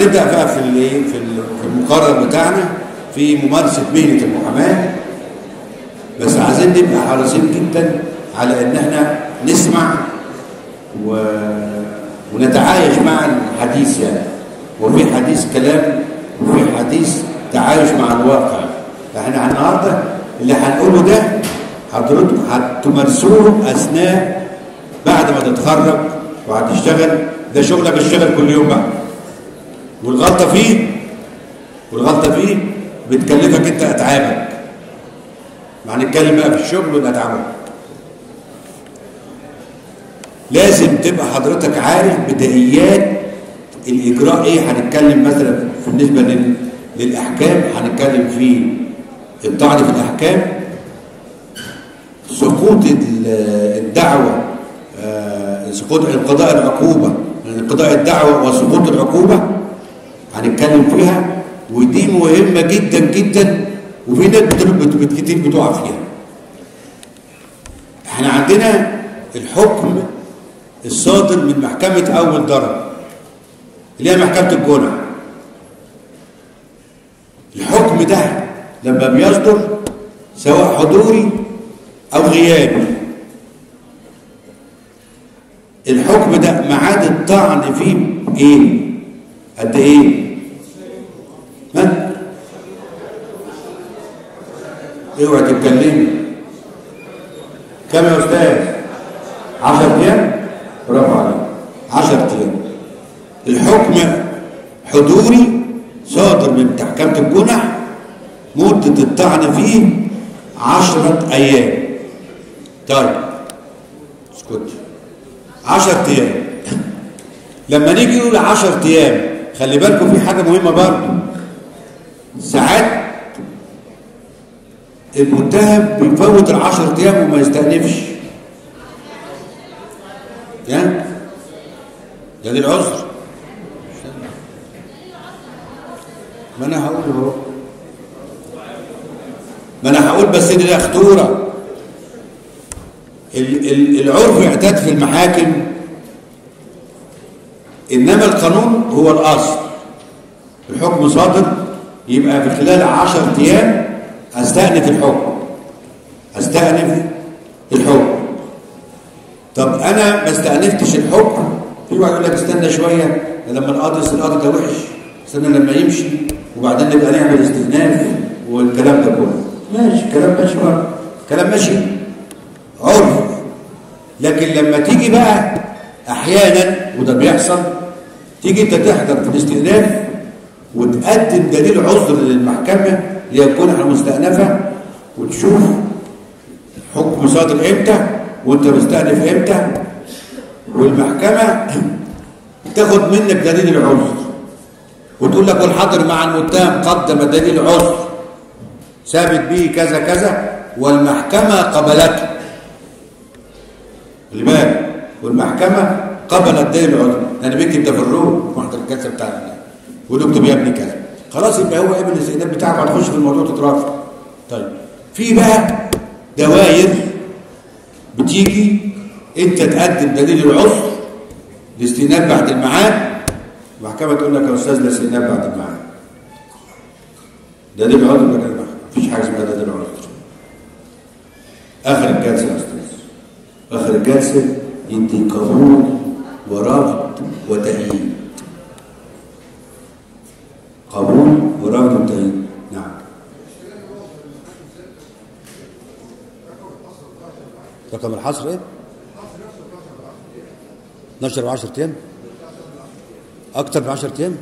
هنبدا بقى في الايه في ال- في المقرر بتاعنا في ممارسه مهنه المحاماه بس عايزين نبقى حريصين جدا على ان احنا نسمع و... ونتعايش مع الحديث يعني وفي حديث كلام وفي حديث تعايش مع الواقع احنا النهارده اللي هنقوله ده حضرتك هتمارسوه اثناء بعد ما تتخرج وهتشتغل ده شغلك الشغل كل يوم بقى والغلطه فيه والغلطه فيه بتكلفك انت اتعابك ما هنتكلم بقى في الشغل والاتعاب لازم تبقى حضرتك عارف بدايات الاجراء ايه هنتكلم مثلا بالنسبه لل... للاحكام هنتكلم في الطعن في الاحكام سقوط ال- الدعوه آه، سقوط انقضاء العقوبه انقضاء الدعوه وسقوط العقوبه هنتكلم فيها ودي مهمه جدا جدا وفي ناس بت- بت- بت- كتير بتقع فيها احنا عندنا الحكم الصادر من محكمة أول درجة اللي هي محكمة الجنح الحكم ده لما بيصدر سواء حضوري أو غيابي الحكم ده ميعاد الطعن فيه ايه؟ قد ايه؟ ها؟ اوعى تتكلمي كم يا استاذ 10 ايام برافو عليك 10 ايام الحكم حضوري صادر من محكمة الجنح مدة الطعن فيه 10 ايام طيب اسكت 10 ايام لما نيجي نقول 10 ايام خلي بالكم في حاجة مهمة برضه ساعات المتهم بيفوت العشر ايام وما يستأنفش يعني ده دي العذر ما انا هقول اهو ما انا هقول بس دي لا خطوره ال- ال- العرف يعتاد في المحاكم انما القانون هو الاصل الحكم صادر يبقى في خلال عشر ايام استأنف الحكم استأنف الحكم طب انا ما استأنفتش الحكم في واحد يقول لك استنى شويه لما القاضي القاضي ده وحش استنى لما يمشي وبعدين نبقى نعمل استئناف والكلام ده كله ماشي كلام ماشي برضه كلام ماشي عرف لكن لما تيجي بقى احيانا وده بيحصل تيجي انت تحضر في الاستئناف وتقدم دليل عذر للمحكمه ليكون على مستأنفه وتشوف حكم صادر امتى وانت مستأنف امتى والمحكمة تاخد منك دليل العذر وتقول لك والحاضر مع المتهم قدم دليل عذر ثابت به كذا كذا والمحكمة قبلته خلي بالك والمحكمة قبلت دليل العذر انا بكتب ده في الروم محضر الكذا بتاعنا ونكتب يا ابني كذا خلاص يبقى هو ابن الاستئناف بتاعك هتخش في الموضوع تترافع طيب في بقى دواير بتيجي انت تقدم دليل العذر لاستئناف بعد الميعاد المحكمه تقول لك يا استاذ لا استئناف بعد الميعاد دليل العذر ولا لا مفيش حاجه اسمها دليل العذر اخر الجلسه يا استاذ اخر الجلسه يدي قبول ورفض وتأييد قبول ورفض وتأييد نعم رقم الحصر ايه 12 و10 ايام اكتر من 10 ايام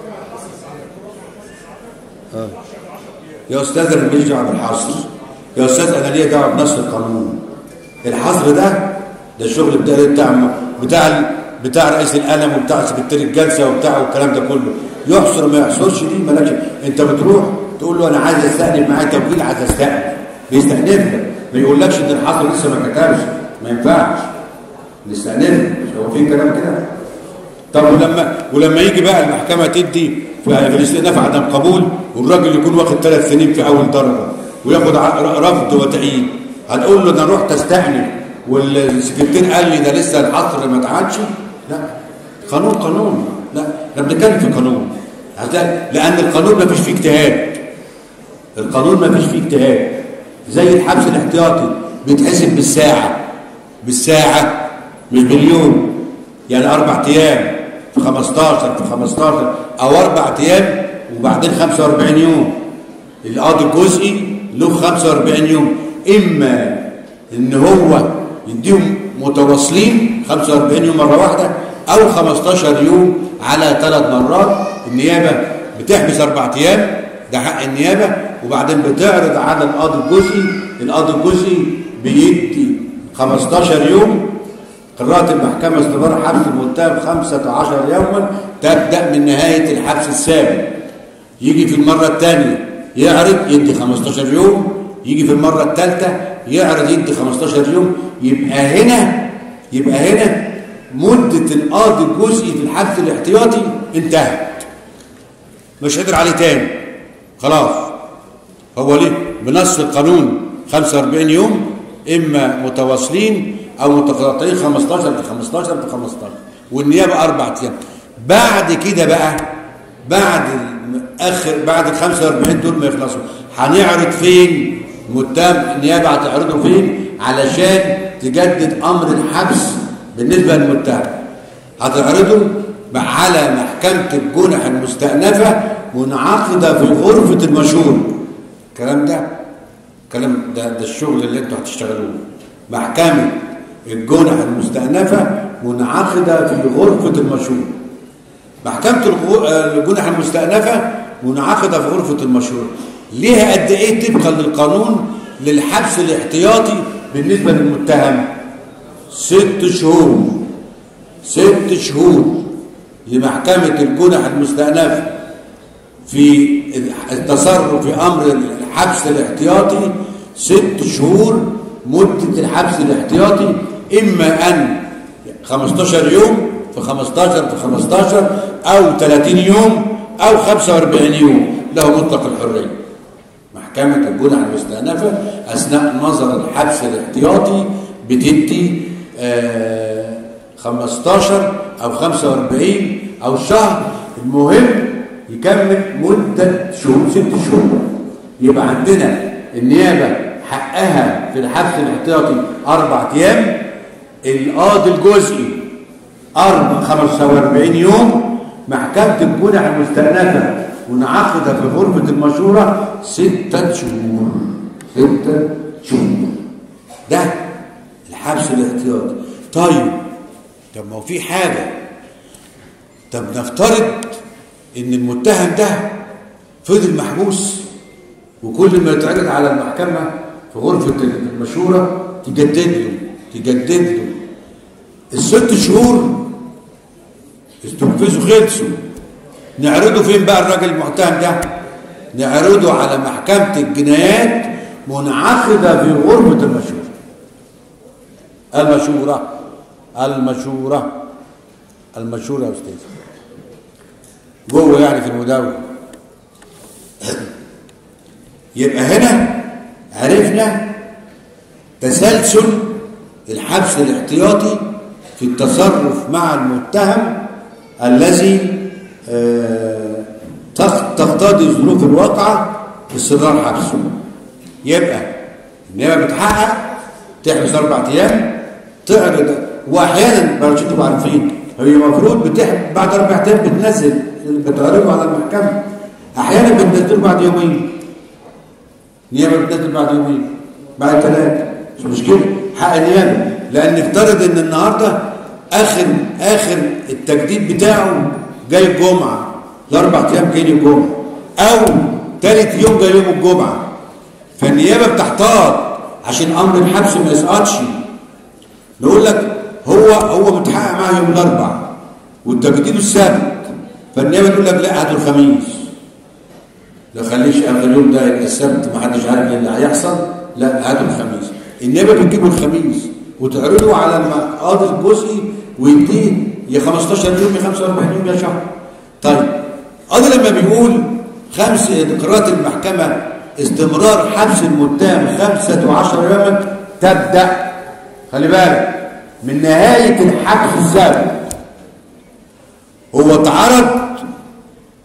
اه يا استاذ انا ماليش دعوه بالحصر يا استاذ انا ليا دعوه بنص القانون الحصر ده ده الشغل بتاع بتاع بتاع بتاع رئيس القلم وبتاع سكرتير الجلسه وبتاع والكلام ده كله يحصر ما يحصرش دي مالكش انت بتروح تقول له انا عايز استأنف معايا توكيل عايز استأنف بيستأنف لك ما يقولكش ان الحصر لسه ما كتبش ما ينفعش نستأنف هو في كلام كده طب ولما ولما يجي بقى المحكمه تدي في الاستئناف عدم قبول والراجل يكون واخد ثلاث سنين في اول درجه وياخد ع- رفض وتأييد هتقول له انا رحت استأنف والسكرتير قال لي ده لسه الحصر ما اتعادش لا قانون قانون لا احنا بنتكلم في قانون هتلاقي لان القانون ما فيش فيه اجتهاد القانون ما فيش فيه اجتهاد زي الحبس الاحتياطي بيتحسب بالساعه بالساعه مش باليوم يعني اربع ايام في 15 في 15 او اربع ايام وبعدين 45 يوم القاضي الجزئي له 45 يوم اما ان هو يديهم متواصلين 45 يوم مره واحده او 15 يوم على ثلاث مرات النيابه بتحبس اربع ايام ده حق النيابه وبعدين بتعرض على القاضي الجزئي القاضي الجزئي بيدي 15 يوم قراءة المحكمة استمرار حبس المتهم 15 يوما تبدأ من نهاية الحبس السابق يجي في المرة الثانية يعرض يدي 15 يوم يجي في المرة الثالثة يعرض يدي 15 يوم يبقى هنا يبقى هنا مدة القاضي الجزئي في الحبس الاحتياطي انتهت مش قادر عليه تاني خلاص هو ليه بنص القانون 45 يوم اما متواصلين او متقاطعين 15 في 15 في 15 والنيابه اربع ايام بعد كده بقى بعد اخر بعد ال 45 دول ما يخلصوا هنعرض فين متهم النيابه هتعرضه فين علشان تجدد امر الحبس بالنسبه للمتهم هتعرضه على محكمه الجنح المستأنفه منعقده في غرفه المشهور الكلام ده كلام ده ده الشغل اللي انتوا هتشتغلوه محكمه الجنح المستأنفه منعقده في غرفه المشهور محكمة الجنح المستأنفة منعقدة في غرفة المشهور ليها قد ايه طبقا للقانون للحبس الاحتياطي بالنسبة للمتهم ست شهور ست شهور لمحكمة الجنح المستأنفة في التصرف في أمر الحبس الاحتياطي ست شهور مدة الحبس الاحتياطي إما أن 15 يوم في 15 في 15 أو 30 يوم أو 45 يوم له مطلق الحرية محكمة الجنح المستأنفة أثناء نظر الحبس الاحتياطي بتدي آه 15 أو 45 أو شهر المهم يكمل مدة شهور ست شهور يبقى عندنا النيابة حقها في الحبس الاحتياطي أربع أيام القاضي الجزئي أربع 45 يوم محكمة الجنح المستأنفة منعقدة في غرفة المشورة ستة شهور ستة شهور ده الحبس الاحتياطي طيب طب ما هو في حاجة طب نفترض ان المتهم ده فضل محبوس وكل ما يتعرض على المحكمة في غرفة المشورة تجدد له تجدد له الست شهور استنفذوا خلصوا نعرضه فين بقى الراجل المتهم ده نعرضه على محكمة الجنايات منعقدة في غرفة المشورة المشورة المشورة المشورة يا أستاذ جوه يعني في المداولة يبقى هنا عرفنا تسلسل الحبس الاحتياطي في التصرف مع المتهم الذي تقتضي ظروف الواقعة استمرار حبسه يبقى النيابة بتحقق تحبس أربع أيام تعرض وأحيانا بلاش تبقوا عارفين هي المفروض بتحب بعد أربع أيام بتنزل بتعرضه على المحكمة أحيانا بتنزله بعد يومين النيابة بتنزل بعد يومين بعد ثلاثة مش مشكلة حق النيابة لأن افترض إن النهارده اخر اخر التجديد بتاعه جاي الجمعه الاربع ايام جاي الجمعه او ثالث يوم جاي يوم الجمعه فالنيابه بتحتاط عشان امر الحبس ما يسقطش نقول لك هو هو متحقق معاه يوم الاربع والتجديد السبت فالنيابه تقول لك لا هاتوا الخميس لا خليش اخر يوم ده يبقى السبت ما حدش عارف ايه اللي هيحصل لا هاتوا الخميس النيابه بتجيبوا الخميس وتعرضه على القاضي الجزئي ويديه يا 15 يوم يا 45 يوم يا شهر طيب قاضي لما بيقول خمس قراءة المحكمة استمرار حبس المتهم خمسة وعشر يوما تبدأ خلي بالك من نهاية الحبس السابق هو اتعرض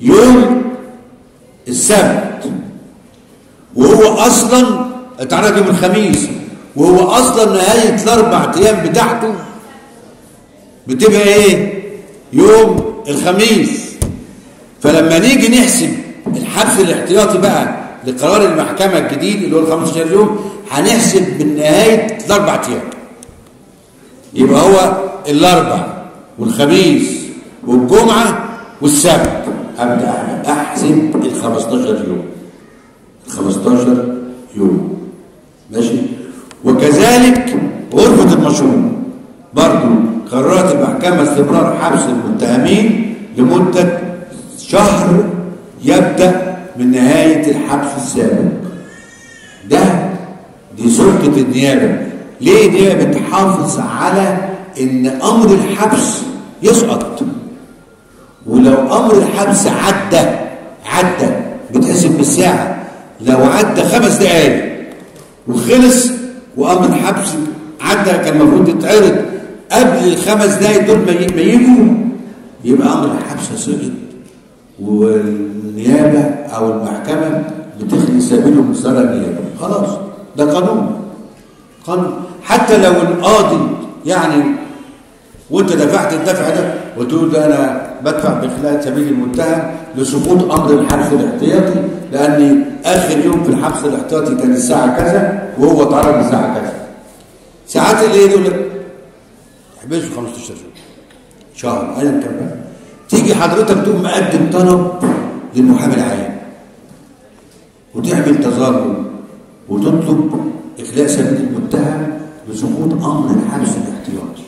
يوم السبت وهو اصلا اتعرض يوم الخميس وهو اصلا نهايه الاربع ايام بتاعته بتبقى ايه يوم الخميس فلما نيجي نحسب الحبس الاحتياطي بقى لقرار المحكمه الجديد اللي هو ال 15 يوم هنحسب من نهايه الاربع ايام يبقى هو الاربع والخميس والجمعه والسبت ابدا احسب ال 15 يوم ال 15 يوم ماشي وكذلك غرفه المشروع برضو قررت المحكمه استمرار حبس المتهمين لمده شهر يبدا من نهايه الحبس السابق ده دي سلطه النيابه ليه دي بتحافظ على ان امر الحبس يسقط ولو امر الحبس عدى عدى بتحسب بالساعه لو عدى خمس دقائق وخلص وامر الحبس عدى كان المفروض يتعرض قبل الخمس دقائق دول ما يجوا يبقى امر الحبس سقط والنيابه او المحكمه بتخلي سبيله من صالح النيابه خلاص ده قانون قانون حتى لو القاضي يعني وانت دفعت الدفع ده وتقول ده انا بدفع بخلال سبيل المتهم لسقوط امر الحبس الاحتياطي لان اخر يوم في الحبس الاحتياطي كان الساعه كذا وهو اتعرض الساعه كذا ساعات اللي يقول لك احبسه 15 يوم شهر ايا كان بقى تيجي حضرتك تقوم مقدم طلب للمحامي العام وتعمل تظلم وتطلب اخلاء سبيل المتهم لسقوط امر الحبس الاحتياطي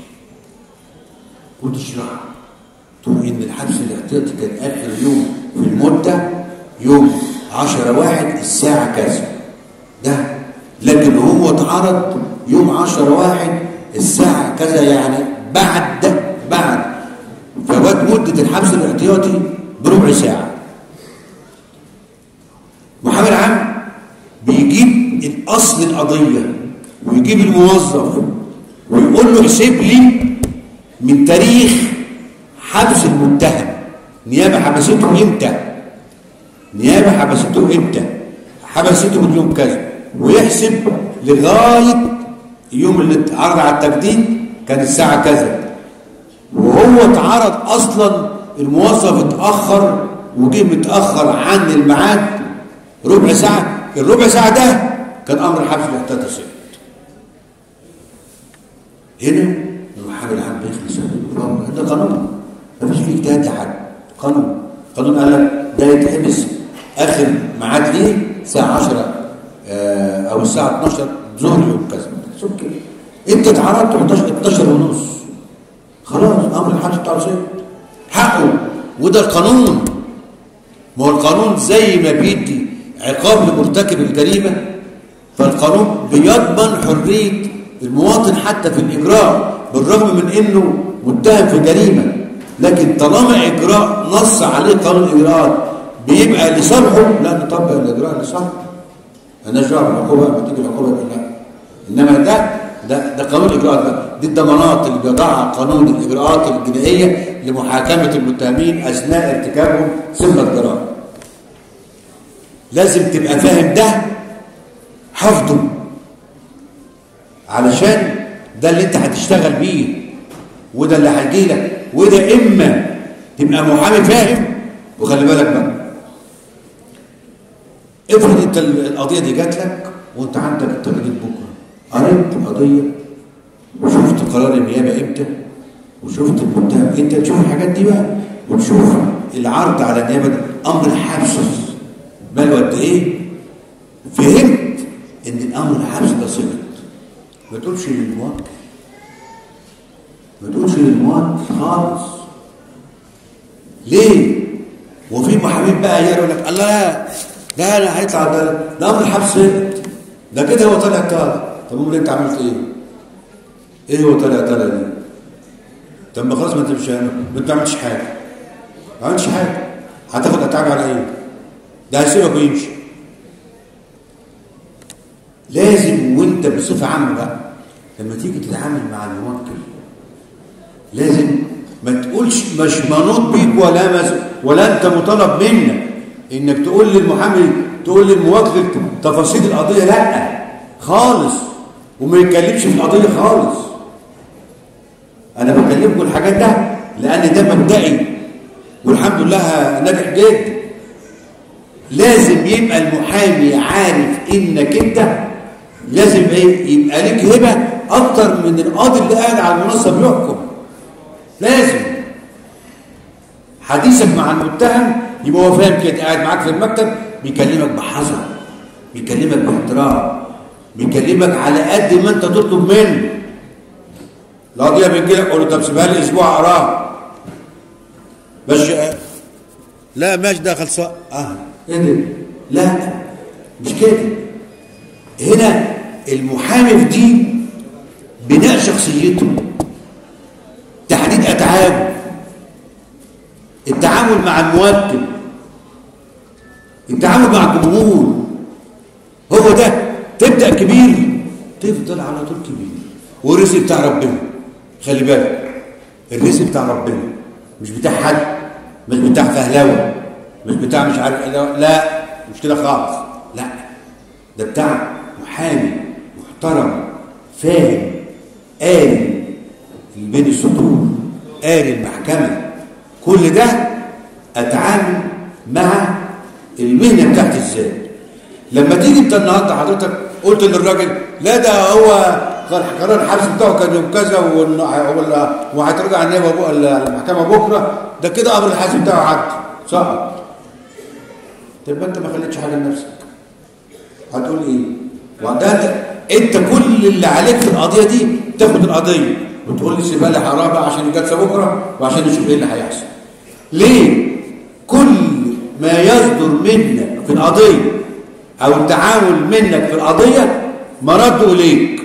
وتشرح تقول ان الحبس الاحتياطي كان اخر يوم في المده يوم 10 واحد الساعه كذا ده لكن هو اتعرض يوم 10 واحد الساعه كذا يعني بعد بعد فوات مده الحبس الاحتياطي بربع ساعه محامي العام بيجيب الاصل القضيه ويجيب الموظف ويقول له احسب لي من تاريخ حبس المتهم نيابه حبسته امتى نيابه حبسته امتى حبسته من يوم كذا ويحسب لغايه اليوم اللي اتعرض على التجديد كان الساعه كذا وهو اتعرض اصلا الموظف اتاخر وجه متاخر عن الميعاد ربع ساعه الربع ساعه ده كان امر الحبس الاحتياطي سقط هنا المحامي العام بيخلص ده قانون مفيش فيه اجتهاد لحد قانون قانون قال لك ده يتحبس اخر ميعاد ليه الساعه 10 آه او الساعه 12 ظهر يوم كذا شوف كده انت اتعرضت 11 12 ونص خلاص امر الحبس بتاع سقط حقه وده القانون ما هو القانون زي ما بيدي عقاب لمرتكب الجريمه فالقانون بيضمن حريه المواطن حتى في الاجراء بالرغم من انه متهم في جريمه لكن طالما اجراء نص عليه قانون الاجراءات بيبقى لصالحه لا نطبق الاجراء لصالحه مالناش دعوه بالعقوبه لما تيجي العقوبه لا انما ده ده ده قانون الاجراءات بقى دي الضمانات اللي بيضعها قانون الاجراءات الجنائيه لمحاكمه المتهمين اثناء ارتكابهم سن الجرائم لازم تبقى فاهم ده حفظه علشان ده اللي انت هتشتغل بيه وده اللي هيجي لك وده اما تبقى محامي فاهم وخلي بالك بقى افرض انت القضيه دي جات لك وانت عندك التجديد بكره قريت القضيه وشفت قرار النيابه امتى وشفت المتهم انت تشوف الحاجات دي بقى وتشوف العرض على النيابه ده امر الحبس بقاله قد ايه فهمت ان الامر الحبس ده سقط ما تقولش للموكل ما تقولش للموكل خالص ليه وفي محامين بقى يقول لك الله لا ده انا هيطلع ده ده امر الحبس سقط ده كده هو طالع طالع طب امال انت عملت ايه ايه هو طالع طالع دي طب ما خلاص ما انت مش ما انت ما عملتش حاجه ما عملتش حاجه هتاخد اتعاب على ايه ده هيسيبك ويمشي لازم وانت بصفه عامه بقى لما تيجي تتعامل مع الموكل لازم ما تقولش مش منوط بيك ولا مز... ولا انت مطالب منك انك تقول للمحامي تقول للموكل تفاصيل القضيه لا خالص وما يتكلمش في القضيه خالص انا بكلمكم الحاجات ده لان ده مبدئي والحمد لله ناجح جدا لازم يبقى المحامي عارف انك انت لازم ايه يبقى لك هبه اكتر من القاضي اللي قاعد على المنصه بيحكم لازم حديثك مع المتهم يبقى هو فاهم كده قاعد معاك في المكتب بيكلمك بحذر بيكلمك باحترام بيكلمك على قد ما انت تطلب منه القضيه بتجي لك قول له طب سيبها لي اسبوع اقراها بس لا ماشي ده خلصان اه ايه ده لا مش كده هنا المحامي في دي بناء شخصيته تحديد اتعابه التعامل مع الموكل التعامل مع الجمهور هو ده تبدا كبير تفضل على طول كبير والرزق بتاع ربنا خلي بالك الرزق بتاع ربنا مش بتاع حد مش بتاع فهلوه مش بتاع مش عارف لا مش كده خالص لا ده بتاع محامي محترم فاهم قاري بين السطور قاري المحكمه كل ده اتعامل مع المهنه بتاعتي ازاي لما تيجي انت النهارده حضرتك قلت للراجل لا ده هو قرار الحبس بتاعه كان يوم كذا وهيترجع النيابه المحكمه بكره ده كده امر الحبس بتاعه عدى صح طب انت ما خليتش حاجه لنفسك هتقول ايه وده انت كل اللي عليك في القضيه دي تاخد القضيه وتقول لي سيبها لي حرام عشان الجلسه بكره وعشان نشوف ايه اللي هيحصل ليه كل ما يصدر منك في القضيه او التعامل منك في القضيه مرده اليك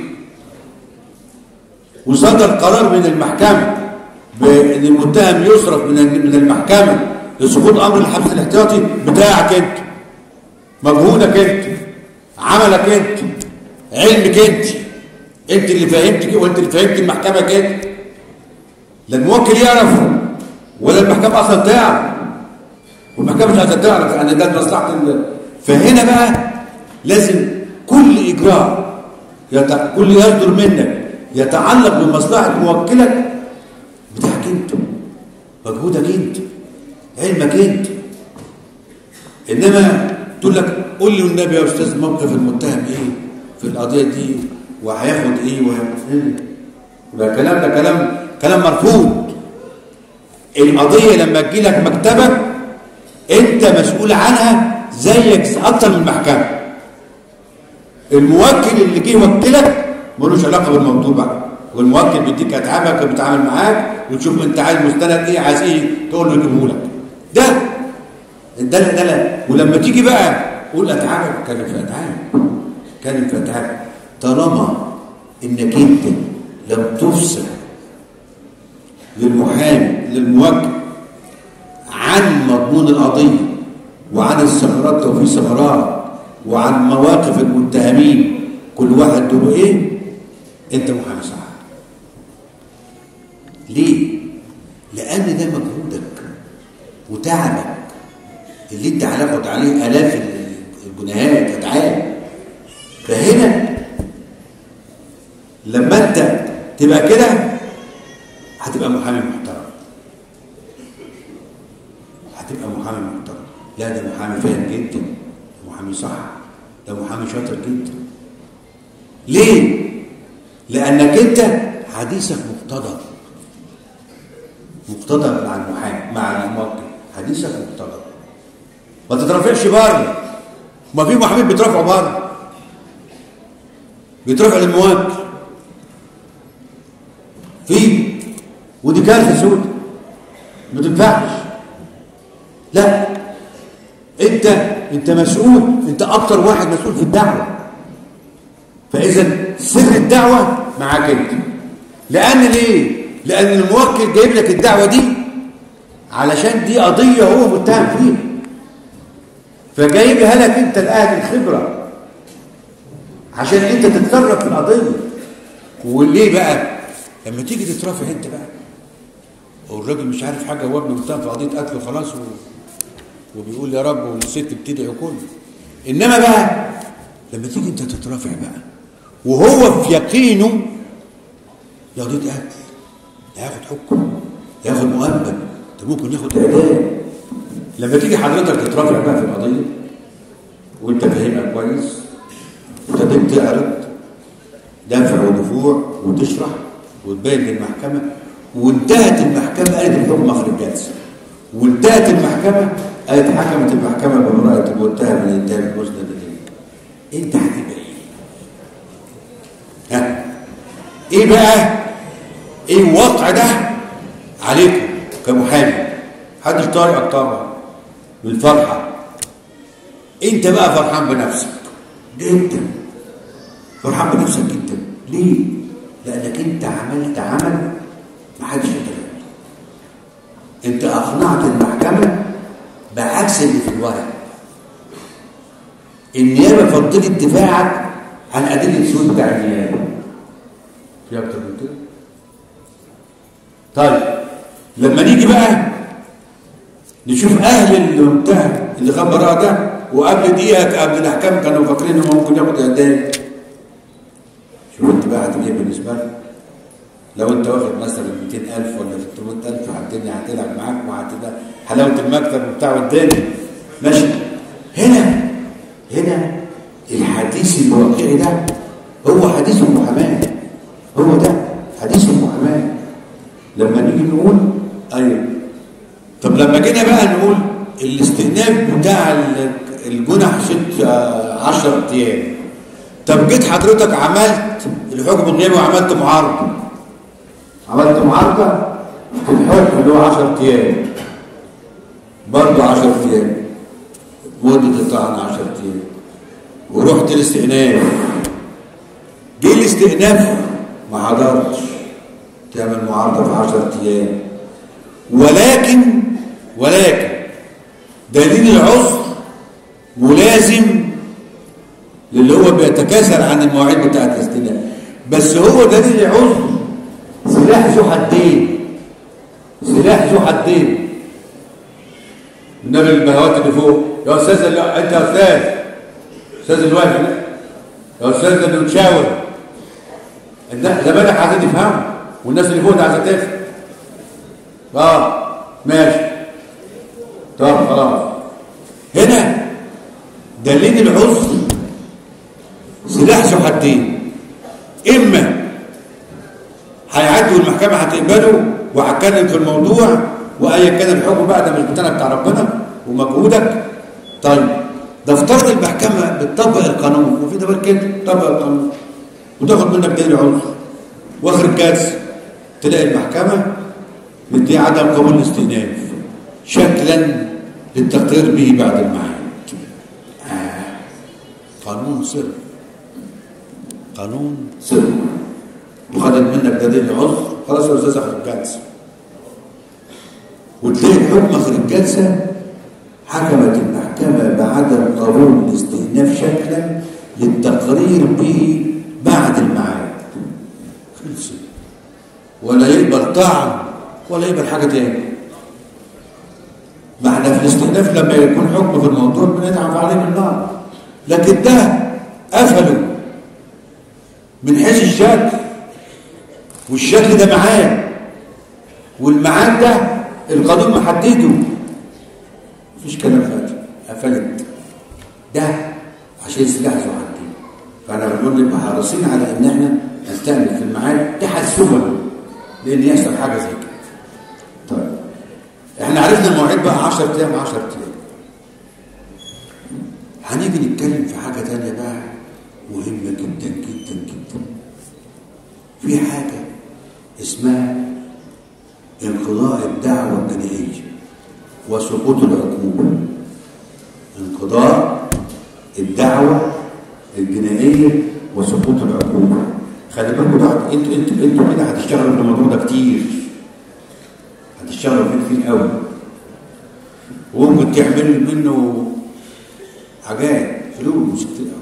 وصدر قرار من المحكمه بان المتهم يصرف من من المحكمه لسقوط امر الحبس الاحتياطي بتاعك انت مجهودك انت عملك انت علمك انت انت اللي فهمت وانت اللي فهمت المحكمه كده لا الموكل يعرف ولا المحكمه اصلا تعرف والمحكمه مش عايزه تعرف يعني ده مصلحه فهنا بقى لازم كل اجراء يت... كل يصدر منك يتعلق بمصلحه موكلك بتاعك انت مجهودك انت علمك انت انما تقول لك قول لي النبي يا استاذ موقف المتهم ايه في القضيه دي وهياخد ايه وهياخد ايه يبقى الكلام ده كلام كلام مرفوض القضيه لما تجي لك مكتبك انت مسؤول عنها زيك اكتر من المحكمه الموكل اللي جه يوكلك ملوش علاقه بالموضوع بقى والموكل بيديك اتعابك بيتعامل معاك وتشوف انت عايز مستند ايه عايز ايه تقول له يجيبه لك ده ده ده لا ولما تيجي بقى قول اتعابك اتكلم في اتعاب اتكلم في اتعاب طالما انك انت لم تفصل للمحامي للموكل عن مضمون القضيه وعن الثغرات وفي ثغرات وعن مواقف المتهمين كل واحد دوره ايه انت محامي صح ليه لان ده مجهودك وتعبك اللي انت هتاخد عليه الاف الجنيهات اتعاب فهنا لما انت تبقى كده هتبقى محامي محترم هتبقى محامي محترم لا ده محامي فاهم جدا محامي صح ده محامي شاطر جدا ليه لانك انت حديثك مقتضب مقتضب مع المحامي مع الموكل حديثك مقتضب ما تترفعش بره ما في محامين بيترفعوا بره بيترفع للموكل في ودي كارثه سود ما تنفعش لا انت انت مسؤول انت اكتر واحد مسؤول في الدعوه فاذا سر الدعوه معاك انت لان ليه لان الموكل جايب لك الدعوه دي علشان دي قضيه هو متهم فيها فجايبها لك انت الاهل الخبره عشان انت تتصرف في القضيه وليه بقى لما تيجي تترافع انت بقى والراجل مش عارف حاجه هو ابنه متهم في قضيه قتل وخلاص و... وبيقول يا رب والست بتدعي كله انما بقى لما تيجي انت تترافع بقى وهو في يقينه يا قضيه قتل ده ياخد حكم ياخد مؤبد ده ممكن ياخد اعدام لما تيجي حضرتك تترافع بقى في القضيه وانت فاهمها كويس وابتديت تعرض دفع ودفوع وتشرح وتبين للمحكمه وانتهت المحكمه قالت الحكم اخر الجلسه وانتهت المحكمه قالت حكمت المحكمه ببراءه المتهم من انتهاء المسند اليه انت هتبقى ايه؟ ها؟ ايه بقى؟ ايه الوضع ده عليكم كمحامي؟ محدش طارئك طبعا بالفرحه انت بقى فرحان بنفسك جدا فرحان بنفسك جدا ليه؟ لانك انت عملت عمل محدش يقدر يعمله انت اقنعت المحكمه بعكس اللي في الورق النيابه فضلت دفاعك عن ادله سوء بتاع النيابه في اكتر من كده طيب لما نيجي بقى نشوف اهل المتهم اللي خد براءه ده وقبل دقيقه قبل الاحكام كانوا فاكرين انه ممكن ياخد اعدام شوف انت بقى هتبقى ايه بالنسبه لك لو انت واخد مثلا 200000 ولا 300000 الدنيا هتلعب معاك وهتبقى حلاوه المكتب وبتاع والدنيا ماشي هنا هنا الحديث الواقعي ده هو حديث المحاماه هو ده حديث المحاماه لما نيجي نقول ايوه طب لما جينا بقى نقول الاستئناف بتاع الجنح ست 10 ايام طب جيت حضرتك عملت الحكم الغيابي وعملت معارضه عملت معارضه في الحكم اللي هو 10 ايام برضه 10 ايام مده الطعن 10 ايام ورحت الاستئناف جه الاستئناف ما حضرتش تعمل معارضه في 10 ايام ولكن ولكن دليل العذر ملازم للي هو بيتكاثر عن المواعيد بتاعه الاستئناف بس هو دليل العذر سلاح ذو حدين سلاح ذو حدين النبي البهوات اللي فوق يا استاذ اللي انت يا استاذ استاذ الواقف ده يا استاذ اللي بتشاور انت زمانك عايزين تفهموا والناس اللي فوق ده عايزه تفهم اه ماشي طب خلاص هنا دليل العذر سلاح ذو حدين اما هيعدي والمحكمه هتقبله وهتكلم في الموضوع وايا كان الحكم بقى ده مش بتاعنا بتاع ربنا ومجهودك طيب ده افترض المحكمه بتطبق القانون وفي ده كده تطبق القانون وتاخد منك دليل عذر واخر الجلسه تلاقي المحكمه مديه عدم قبول الاستئناف شكلا للتقرير به بعد الميعاد آه. قانون سر قانون سر وخدت منك دليل عذر خلاص يا استاذ اخر الجلسه وتلاقي الحكم اخر الجلسه حكمت المحكمه بعدم قبول الاستئناف شكلا للتقرير به بعد الميعاد خلصت ولا يقبل طعن ولا يقبل حاجه تاني ما احنا في الاستئناف لما يكون حكم في الموضوع بنتعب عليه بالنار لكن ده قفلوا من حيث الشكل والشكل ده معاد والميعاد ده القانون محدده مفيش كلام فاتح قفلت ده عشان سلاح ذو حدين فانا بنقول نبقى حريصين على ان احنا نستعمل في الميعاد تحسبا لان يحصل حاجه زي كده طيب احنا عرفنا المواعيد بقى 10 ايام 10 ايام هنيجي نتكلم في حاجه ثانيه بقى مهمه جدا جدا جدا في حاجه اسمها انقضاء الدعوه الجنائيه وسقوط العقوبه انقضاء الدعوه الجنائيه وسقوط العقوبه خلي بالكم ده انتوا انتوا انتوا كده هتشتغلوا في الموضوع ده كتير هتشتغلوا فيه كتير قوي وممكن تعملوا منه حاجات فلوس كتير قوي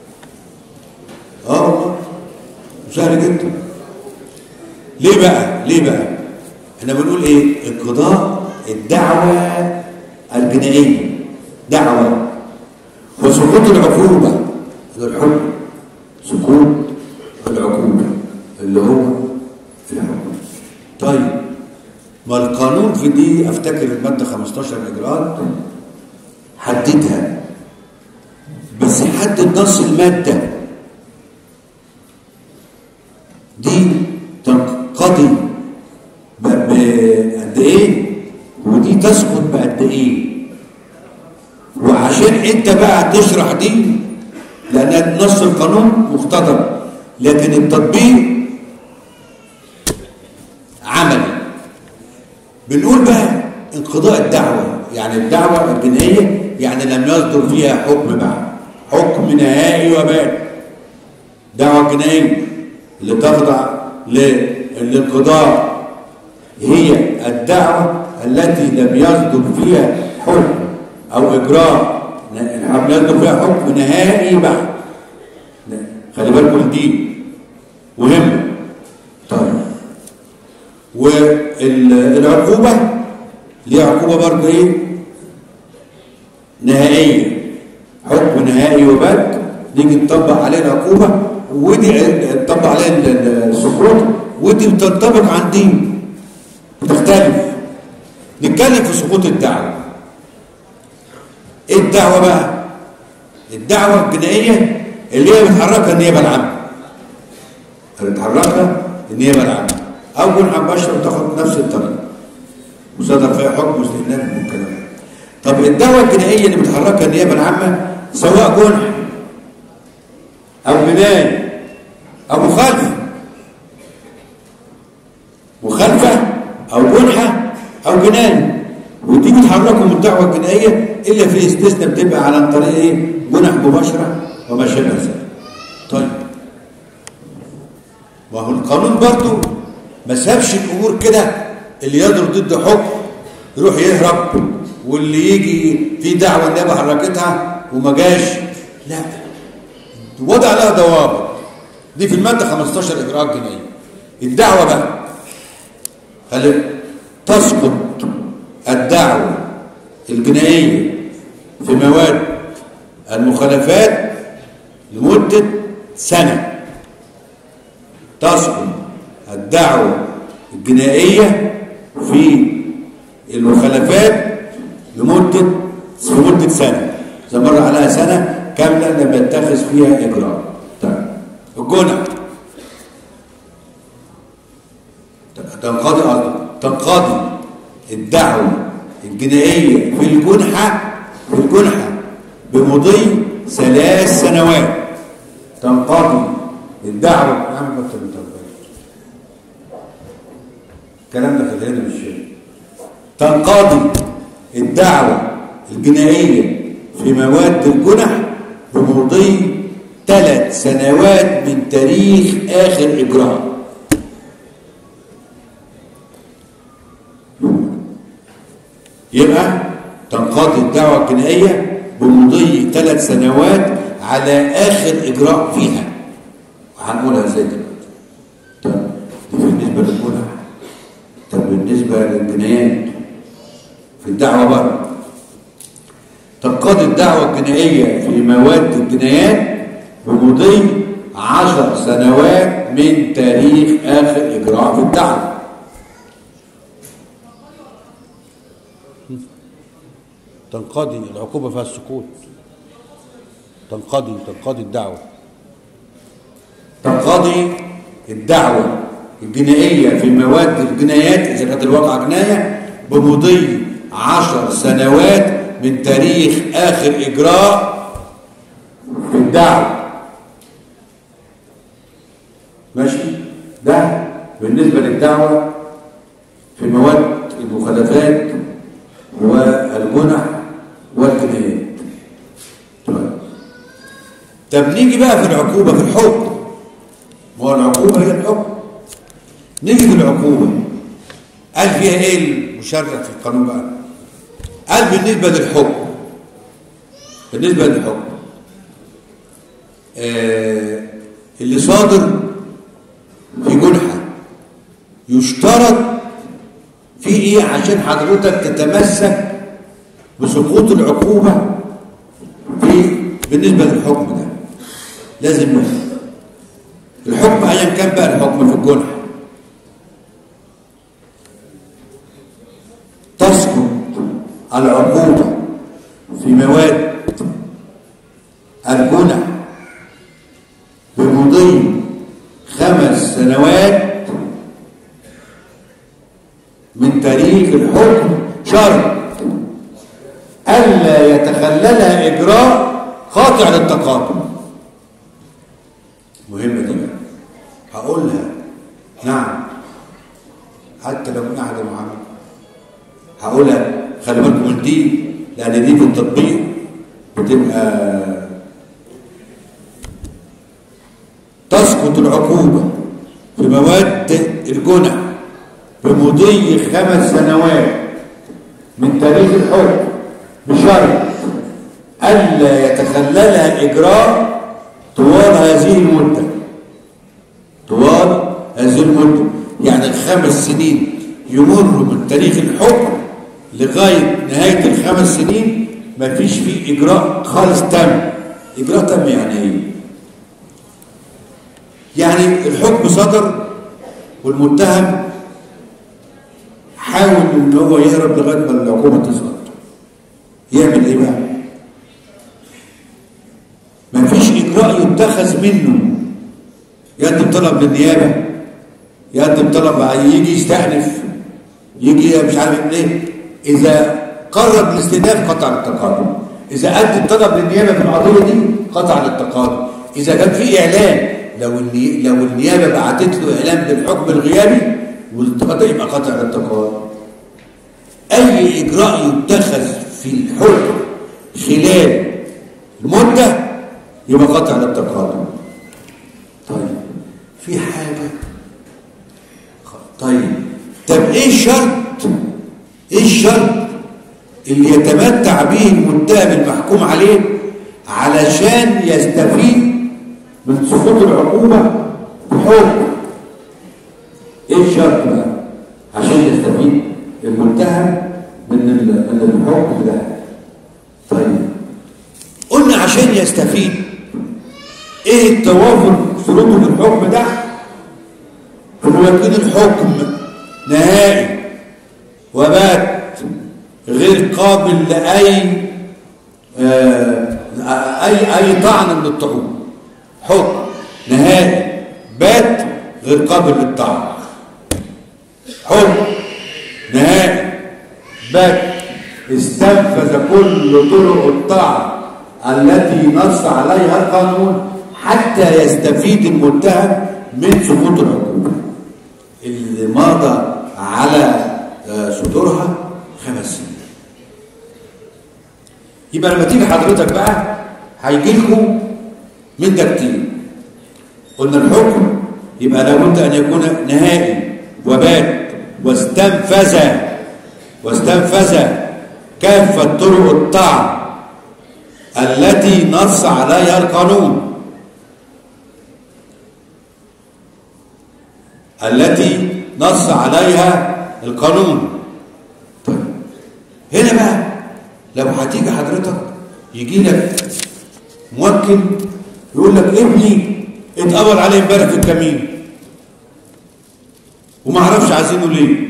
اه والله سهل جدا ليه بقى ليه بقى احنا بنقول ايه انقضاء الدعوه الجنائيه دعوة وسقوط العقوبة اللي الحكم سقوط العقوبة اللي هو الحكم طيب ما القانون في دي افتكر المادة 15 اجراءات حددها بس حدد نص المادة دي تنقضي بقد ايه ودي تسقط بقد ايه وعشان انت بقى تشرح دي لان نص القانون مختضر لكن التطبيق عملي بنقول بقى انقضاء الدعوة يعني الدعوة الجنائية يعني لم يصدر فيها حكم بعد حكم نهائي وبات دعوة جنائية اللي تخضع للانقضاء هي الدعوة التي لم يصدر فيها حكم أو إجراء لم يصدر فيها حكم نهائي بعد خلي بالكم دي مهمة طيب والعقوبة ليها عقوبة برضه ايه نهائية حكم نهائي وبات نيجي نطبق عليه العقوبة ودي نطبق عليه السقوط ودي بتنطبق عن دي تختلف نتكلم في سقوط الدعوة ايه الدعوة بقى الدعوة الجنائية اللي هي بتحركها النيابة العامة اللي بتحركها النيابة العامة أو جنحة مباشرة وتاخد نفس الطريقة وصدر فيها حكم واستئناف والكلام ده طب الدعوة الجنائية اللي بتحركها النيابة العامة سواء جنح أو جناية أو مخالفة مخالفة أو جنحة أو جناية ودي بتحركهم الدعوة الجنائية إلا في استثناء بتبقى على طريق إيه؟ جنح مباشرة وما شابه ذلك. طيب ما هو القانون برضه ما سابش الأمور كده اللي يضرب ضد حكم يروح يهرب واللي يجي في دعوة النيابة حركتها وما جاش لا وضع لها ضوابط دي في المادة 15 إجراءات جنائية الدعوة بقى هل تسقط الدعوة الجنائية في مواد المخالفات لمدة سنة تسقط الدعوة الجنائية في المخالفات لمدة في مدة سنة إذا مر عليها سنة كاملة لم يتخذ فيها إجراء طيب الجنح تنقضي تنقضي الدعوة الجنائية في الجنحة في الجنحة بمضي ثلاث سنوات تنقضي الدعوة نعم دكتور الكلام ده في الهند مش تنقضي الدعوة الجنائية في مواد الجنح بمضي ثلاث سنوات من تاريخ آخر إجراء يبقى تنقضي الدعوة الجنائية بمضي ثلاث سنوات على آخر إجراء فيها وهنقولها ازاي دلوقتي طب دي بالنسبة للجنح طب بالنسبة للجنايات في الدعوة بره تنقضي الدعوة الجنائية في مواد الجنايات بمضي عشر سنوات من تاريخ آخر إجراء في الدعوة تنقضي العقوبة فيها السقوط تنقضي تنقضي الدعوة تنقضي الدعوة الجنائية في مواد الجنايات إذا كانت الواقعة جناية بمضي عشر سنوات من تاريخ آخر إجراء في الدعوة ماشي ده بالنسبة للدعوة في مواد المخالفات والجنح والجنايات طيب طب نيجي بقى في العقوبة في الحكم ما هو العقوبة هي الحكم نيجي في العقوبة قال فيها ايه المشرع في القانون بقى قال بالنسبة للحكم بالنسبة للحكم آه اللي صادر في جنحة يشترط في ايه عشان حضرتك تتمسك بسقوط العقوبة بالنسبة للحكم ده لازم نفهم الحكم أيا كان بقى الحكم في الجنح تسقط العقوبة في مواد الجنح بمضي خمس سنوات من تاريخ الحكم شرط ألا يتخللها إجراء خاطع للتقاطع مهمة دي بقى هقولها نعم حتى لو من أحد المعامل هقولها خلي بالكم من دي لأن دي في التطبيق بتبقى تسقط العقوبة في مواد الجنح بمضي خمس سنوات من تاريخ الحكم بشرط ألا يتخللها إجراء طوال هذه المدة طوال هذه المدة يعني الخمس سنين يمروا من تاريخ الحكم لغاية نهاية الخمس سنين ما فيش فيه إجراء خالص تم إجراء تم يعني إيه؟ يعني الحكم صدر والمتهم حاول ان هو يهرب لغايه ما العقوبه تسقط يعمل ايه بقى ما فيش اجراء يتخذ منه يقدم طلب للنيابه يقدم طلب يجي يستأنف يجي مش عارف ايه اذا قرر الاستئناف قطع التقاضي اذا قدم طلب للنيابه في القضيه دي قطع التقاضي اذا كان في اعلان لو الني... لو النيابه بعتت له اعلان بالحكم الغيابي والقضاء يبقى قطع التقاضي اي اجراء يتخذ في الحكم خلال المده يبقى قطع التقاضي طيب في حاجه طيب طب ايه الشرط ايه الشرط اللي يتمتع به المتهم المحكوم عليه علشان يستفيد من سقوط العقوبة بحكم ايه الشرط بقى عشان يستفيد المتهم من من الحكم ده طيب قلنا عشان يستفيد ايه التوافر شروطه في الحكم ده انه يكون الحكم نهائي وبات غير قابل لاي آه اي اي طعن من الطعون حكم نهائي بات غير قابل للطعن حكم نهائي بات استنفذ كل طرق الطعن التي نص عليها القانون حتى يستفيد المتهم من سقوط العقوبه اللي مضى على صدورها خمس سنين يبقى لما تيجي حضرتك بقى هيجي لكم من ده كتير قلنا الحكم يبقى لابد ان يكون نهائي وبات واستنفذ واستنفذ كافه طرق الطعن التي نص عليها القانون التي نص عليها القانون طيب هنا بقى لو هتيجي حضرتك يجي لك موكل يقول لك ابني اتقبض عليه امبارح في الكمين وما اعرفش عايزينه ليه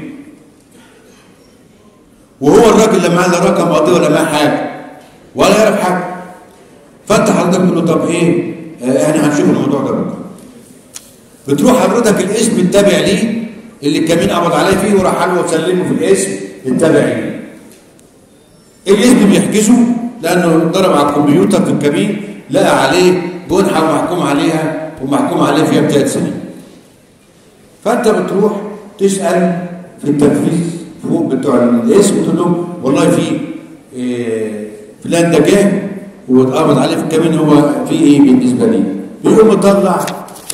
وهو الراجل لا معاه لا رقم قضيه ولا معاه حاجه ولا يعرف حاجه فانت حضرتك تقول له طب ايه آه احنا هنشوف الموضوع ده بكره بتروح حضرتك الاسم التابع ليه اللي الكمين قبض عليه فيه وراح له وسلمه في الاسم التابع ليه الاسم بيحجزه لانه ضرب على الكمبيوتر في الكمين لقى عليه جنحه ومحكوم عليها ومحكوم عليه فيها بثلاث سنين فانت بتروح تسال في التنفيذ فوق بتوع الاسم وتقول لهم والله في إيه فلان ده جه واتقبض عليه في الكمين هو في ايه بالنسبه لي بيقوم مطلع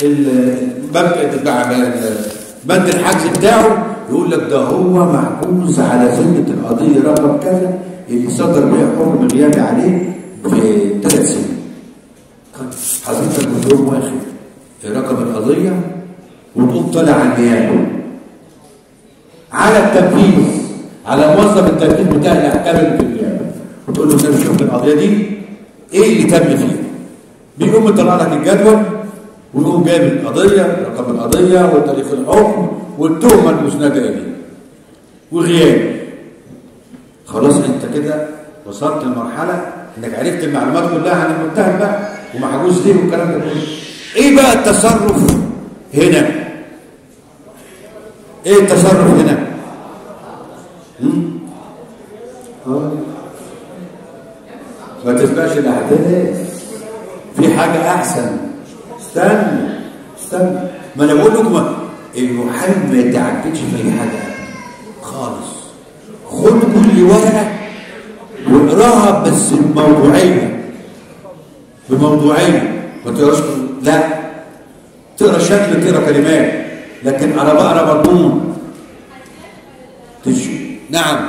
بند الحجز بتاعه يقول لك ده هو محجوز على ذمه القضيه رقم كذا اللي صدر بها حكم غيابي عليه في ثلاث سنين حضرتك بتقوم واخد رقم القضيه وتقوم طالع على النيابه على التنفيذ على موظف التنفيذ بتاع الاحكام اللي في النيابه وتقول له ده شوف القضيه دي ايه اللي تم فيها بيقوم مطلع لك الجدول ويقوم جايب القضيه رقم القضيه وتاريخ الحكم والتهمه المسنده اليه وغياب خلاص انت كده وصلت لمرحله انك عرفت المعلومات كلها عن المتهم بقى ومحجوز ليه والكلام ده كله ايه بقى التصرف هنا ايه التصرف هنا هم؟ آه. ما تسبقش الاحداث في حاجه احسن استنى استنى ما انا بقول لكم المحامي ما يتعجبش في اي حاجه خالص خد كل ورقه واقراها بس بموضوعيه بموضوعيه ما تقراش لا تقرا شكل تقرا كلمات لكن انا بقرا مضمون تجي نعم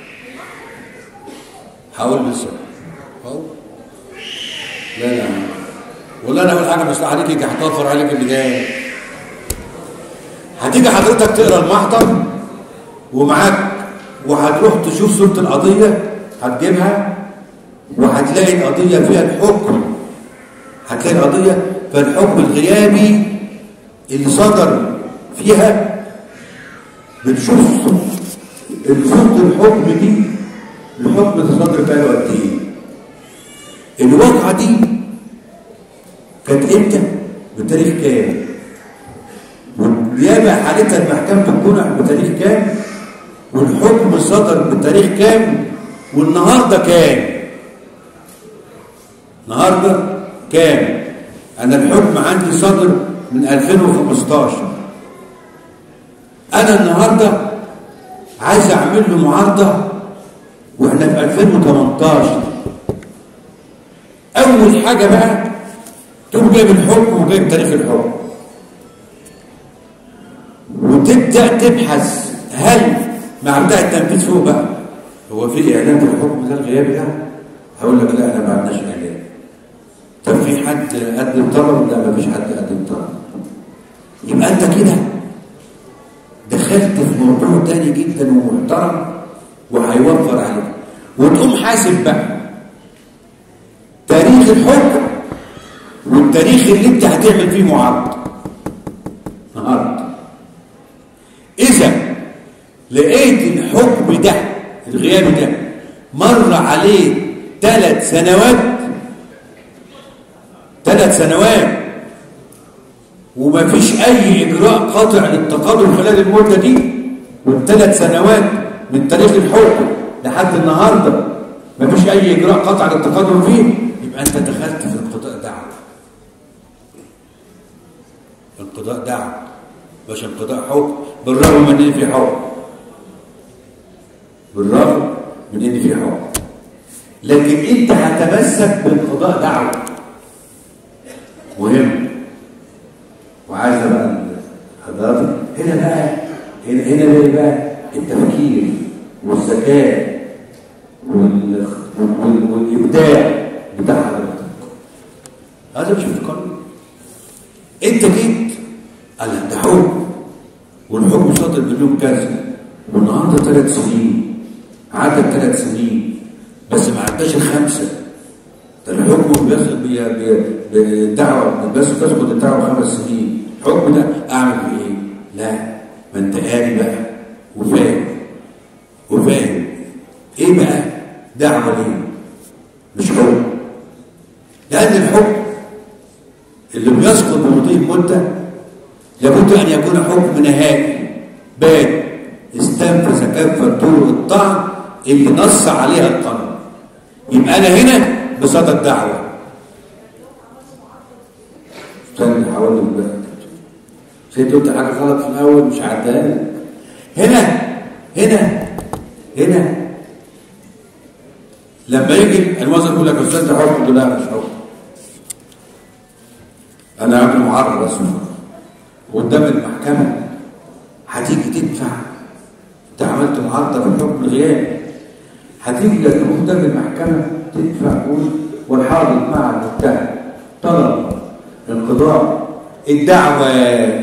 حاول بس حاول لا لا والله انا اول حاجه مش عليك يجي هتوفر عليك اللي جاي هتيجي حضرتك تقرا المحضر ومعاك وهتروح تشوف صوره القضيه هتجيبها وهتلاقي القضيه فيها الحكم هتلاقي القضيه فالحكم الغيابي اللي صدر فيها بنشوف صوره الحكم دي الحكم ده صدر بقاله قد ايه الواقعه دي كانت امتى بتاريخ كام والنيابه حالتها المحكمه تكون بتاريخ كام والحكم صدر بتاريخ كام والنهارده كام النهارده كام انا الحكم عندي صدر من 2015 انا النهارده عايز اعمل له معارضه واحنا في 2018 اول حاجه بقى تقوم جايب الحكم وجايب تاريخ الحكم وتبدا تبحث هل مع بتاع التنفيذ فوق بقى هو في اعلان في الحكم ده الغيابي ده هقول لك لا انا ما عندناش اعلان طب في حد قدم طلب لا ما فيش حد قدم طلب يبقى انت كده دخلت في موضوع تاني جدا ومحترم وهيوفر عليك وتقوم حاسب بقى تاريخ الحكم والتاريخ اللي انت هتعمل فيه معارضه النهارده اذا لقيت الحكم ده الغيابي ده مر عليه ثلاث سنوات ثلاث سنوات وما فيش اي اجراء قاطع للتقادم خلال المده دي والثلاث سنوات من تاريخ الحكم لحد النهارده ما فيش اي اجراء قاطع للتقادم فيه يبقى انت دخلت في انقضاء دعوه انقضاء دعوه مش انقضاء حكم بالرغم من ان في حكم بالرغم من ان في حكم لكن انت هتمسك بانقضاء دعوه مهم وعايزه بقى حضرتك هنا بقى هنا هنا بقى, بقى التفكير والذكاء وال... وال... والابداع بتاع حضرتك هذا مش في القانون انت جيت قال ده حكم والحكم صادر باليوم كذا والنهارده ثلاث سنين عدت ثلاث سنين بس ما عداش الخمسه ده الحكم بياخد بالدعوه بس تسقط الدعوه خمس سنين الحكم ده اعمل فيه ايه؟ لا ما انت قاري بقى وفاهم وفاهم ايه بقى؟ دعوه ليه؟ مش حكم لان الحكم اللي بيسقط بمضي مده لابد ان يكون حكم نهائي بان استنفذ كافه طرق الطعن اللي نص عليها القانون يبقى انا هنا بصدد دعوه استنى هقول لك بقى سيدي قلت حاجه غلط في الاول مش عدها لك هنا هنا هنا لما يجي الموظف يقول لك يا استاذ ده حكم لا مش حكم انا عامل معرض رسمي قدام المحكمه هتيجي تدفع انت عملت معارضه في الحكم الغيابي هتيجي قدام المحكمه تدفع والحاضر مع المتهم طلب انقضاء الدعوه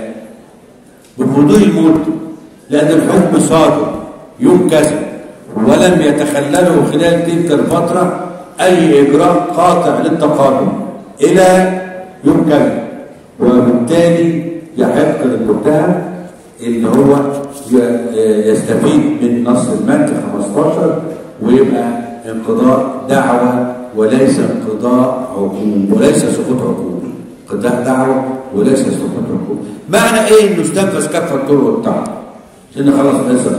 بمضي المده لان الحكم صادر يوم كذا ولم يتخلله خلال تلك الفتره اي اجراء قاطع للتقادم الى يوم كذا وبالتالي يحق للمتهم ان هو ي- يستفيد من نص المادة 15 ويبقى انقضاء دعوة وليس انقضاء عقوبة وليس سقوط عقوبة انقضاء دعوة وليس سقوط عقوبة معنى ايه انه استنفذ كافة الطرق والطعن عشان خلاص ليس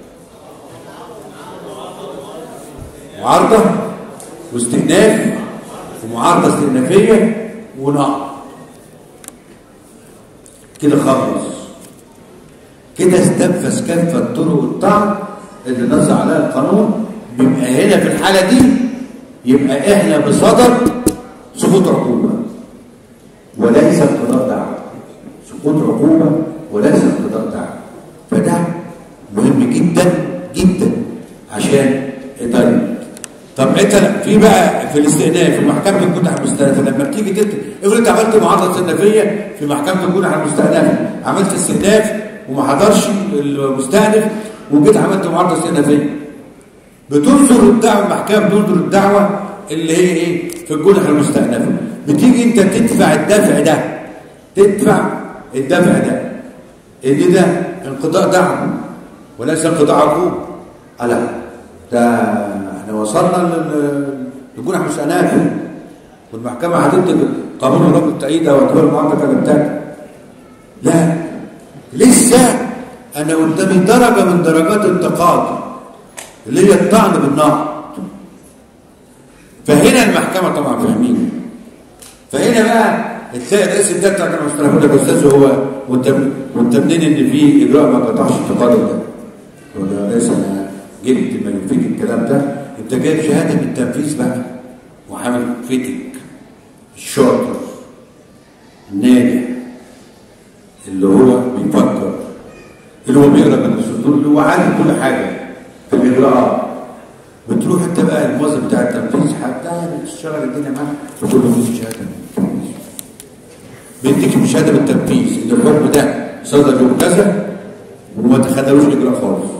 معارضة واستئناف ومعارضة استئنافية ونقض كده خلص كده استنفذ كافة الطرق والطعن اللي نص عليها القانون بيبقى هنا في الحالة دي يبقى احنا بصدد سقوط عقوبة وليس انقضاء دعوة سقوط عقوبة وليس انقضاء دعوة فده مهم جدا جدا عشان طيب طب انت في بقى في الاستئناف في محكمه الجنح المستأنفه لما بتيجي تكتب افرض انت عملت معارضه استئنافيه في محكمه الجنح المستأنفه عملت استئناف وما حضرش المستأنف وجيت عملت معارضه استئنافيه بتنظر الدعوه المحكمه بتنظر الدعوه اللي هي ايه في الجنح المستأنفه بتيجي انت تدفع الدفع ده تدفع الدفع ده ان ده انقضاء دعوه وليس انقضاء عقوبه لا ده احنا وصلنا لل- للجنح المستأنف والمحكمه هتدي قانون الرب التأييد او اعتبار المعارضه كلمتك لا لسه انا قدامي درجه من درجات التقاضي اللي هي الطعن بالنقد فهنا المحكمه طبعا فاهمين فهنا بقى تلاقي رئيس الدفع بتاع المستشفى يقول لك يا استاذ هو وانت وانت منين ان في اجراء ما قطعش التقاضي ده؟ يقول له يا ريس انا جبت من فيك الكلام ده انت جايب شهاده من التنفيذ بقى وعامل فتك الشاطر الناجح اللي هو بيفكر اللي هو بيقرا من الصدور اللي هو عارف كل حاجه في الاجراءات بتروح انت بقى الموظف بتاع التنفيذ حتى بتشتغل الدنيا معاه وتقول له خد شهاده من التنفيذ بيديك شهاده بالتنفيذ ان الحكم ده صدر يوم كذا وما تخدلوش اجراء خالص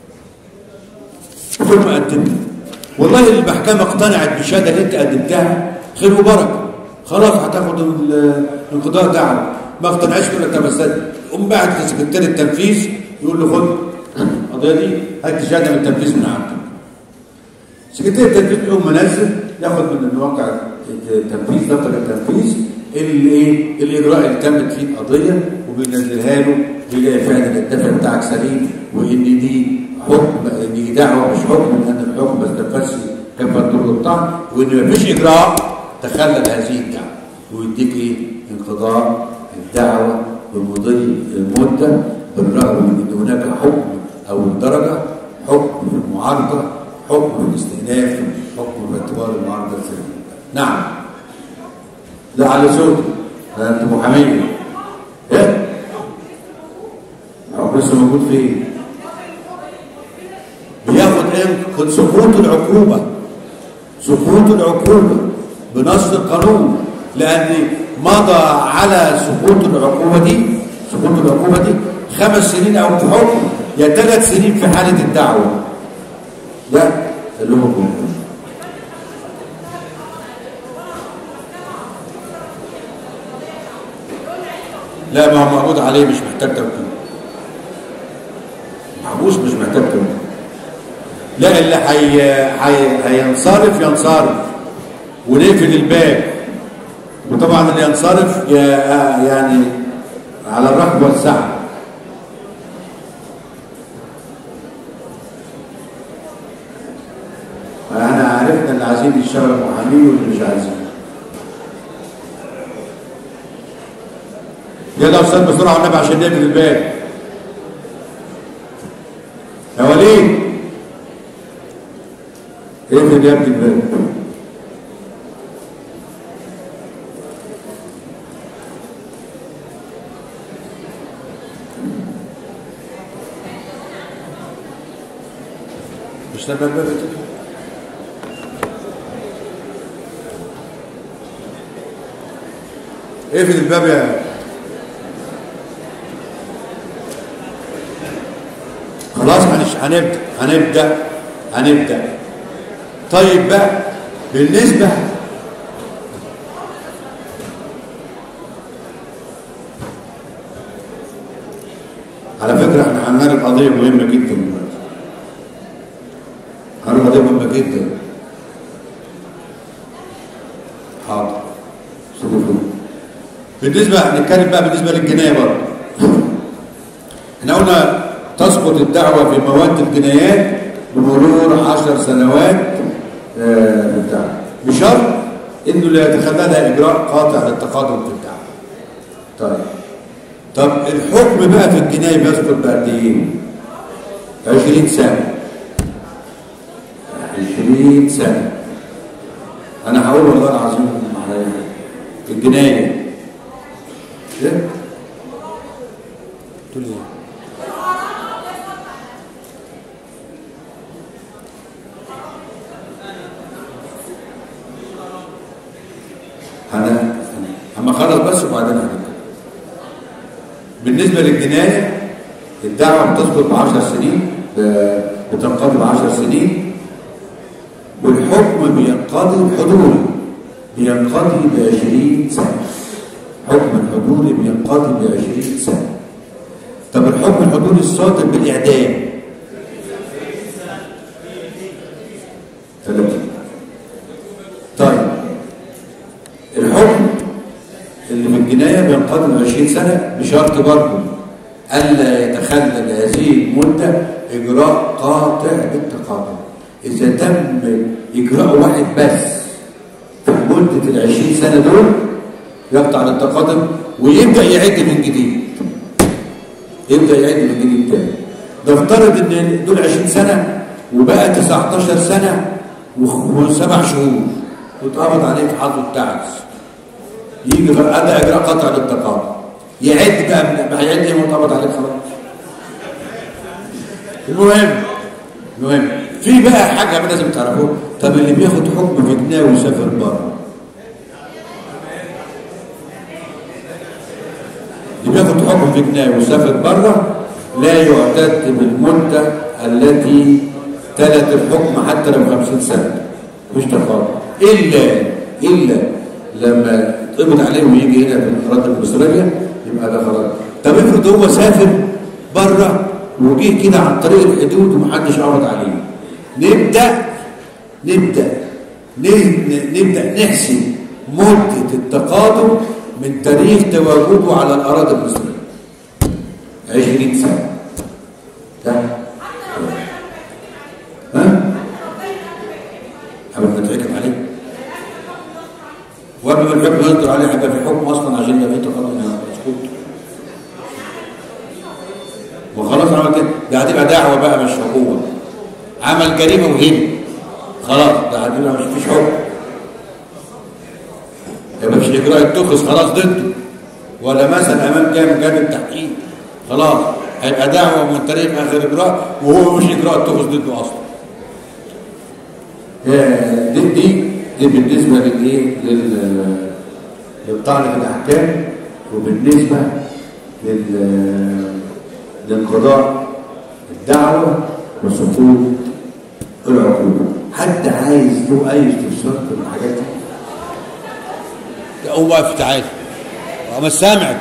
ثم قدمت والله المحكمه اقتنعت بالشهاده اللي انت قدمتها خير وبركه خلاص هتاخد ال- انقضاء دعوه ما اقتنعش يقول لك طب استنى قوم بعت لسكرتير التنفيذ يقول له خد القضيه دي هات شهاده من التنفيذ من عندك سكرتير التنفيذ يقوم منزل ياخد من المواقع التنفيذ دفتر التنفيذ الايه الاجراء اللي تمت فيه القضيه وبينزلها له بيلاقي فعلا الدفع بتاعك سليم وان دي حكم ان دي دعوه مش حكم لان الحكم ما استنفذش كافه طرق الطعن وان مفيش اجراء تخلل هذه الدعوه ويديك ايه انقضاء الدعوه بمضي المده بالرغم من ان هناك حكم او الدرجه حكم في المعارضه حكم في الاستئناف حكم في اعتبار المعارضه السلميه نعم لا على صوتي ده انت محاميه ايه هو لسه موجود فين بياخد ايه خد سقوط العقوبه سقوط العقوبه بنص القانون لان مضى على سقوط العقوبه دي سقوط العقوبه دي خمس سنين او في حكم يا ثلاث سنين في حاله الدعوه ده اللي هو الجمهور لا ما هو مقبوض عليه مش محتاج توكيل محبوس مش محتاج توكيل لا اللي حي... حي... هينصرف ينصرف ونقفل الباب وطبعا اللي ينصرف ي... يعني على الرحب والسعه احنا عرفنا اللي عايزين يشتغلوا محامين واللي مش عايزين يلا يا استاذ بسرعه والنبي عشان نقفل الباب يا وليد اقفل يا ابني الباب مش لما الباب يتفتح اقفل الباب يا خلاص هنش... هنبدا هنبدا هنبدا طيب بقى بالنسبه هنعرض قضيه مهمه جدا دلوقتي هنعرض قضيه مهمه جدا حاضر شوفوا بالنسبه هنتكلم بقى بالنسبه للجنايه برضه احنا قلنا تسقط الدعوه في مواد الجنايات بمرور عشر سنوات آه، بتاع بشرط انه لا يتخللها اجراء قاطع للتقادم في الدعوه طيب طب الحكم بقى في الجنايه بيسقط بقد ايه 20 سنه 20 سنه انا هقول والله العظيم على الجنايه ايه تقول ايه انا اما اخلص بس وبعدين هنتكلم بالنسبه للجنايه الدعوه بتسقط ب 10 سنين ب- بتنقضي ب 10 سنين والحكم بينقضي الحضوري بينقضي ب 20 سنه حكم الحضوري بينقضي ب 20 سنه طب الحكم الحضوري الصادر بالاعدام 30 طيب الحكم اللي في الجناية بينقضي من 20 سنة بشرط برضه ألا يتخلل هذه المدة إجراء قاطع بالتقادم إذا تم إجراء واحد بس في مدة ال 20 سنة دول يقطع للتقادم ويبدأ يعد من جديد يبدأ يعد من جديد تاني ده افترض إن دول 20 سنة وبقى 19 سنة وسبع شهور واتقبض عليه في حظه التعس يجي في ادى اجراء قطع للتقاضي يعد بقى من ما هيعد ايه واتقبض عليه خلاص المهم المهم في بقى حاجه بقى لازم تعرفوها طب اللي بياخد حكم في جنيه ويسافر بره اللي بياخد حكم في جنيه ويسافر بره لا يعتد بالمده التي تلت الحكم حتى لو 50 سنه مش تقاضي الا الا لما يتقبض عليه ويجي هنا في الاراضي المصريه يبقى ده خلاص طب افرض هو سافر بره وجه كده عن طريق الحدود ومحدش قبض عليه نبدا نبدا ن- نبدا نحسب مده التقادم من تاريخ تواجده على الاراضي المصريه 20 سنه ده ها؟ قبل ما تحكم عليه وقبل ما الحكم يصدر عليه هيبقى في حكم اصلا عشان يبقى في تقدم مسكوت وخلاص عمل كده ده هتبقى دعوه بقى مش حكومه عمل جريمه وهرب خلاص ده هتبقى مش فيش حكم يبقى مش اجراء اتخذ خلاص ضده ولا مثلا امام كام جاب التحقيق خلاص هيبقى دعوه من طريق اخر اجراء وهو مش اجراء اتخذ ضده اصلا آه، دي دي دي بالنسبه للايه لل للطعن في الاحكام وبالنسبه لل لانقضاء الدعوه وسقوط العقوبه حد عايز له اي استفسار في الحاجات دي قوم واقف تعالى ما سامعك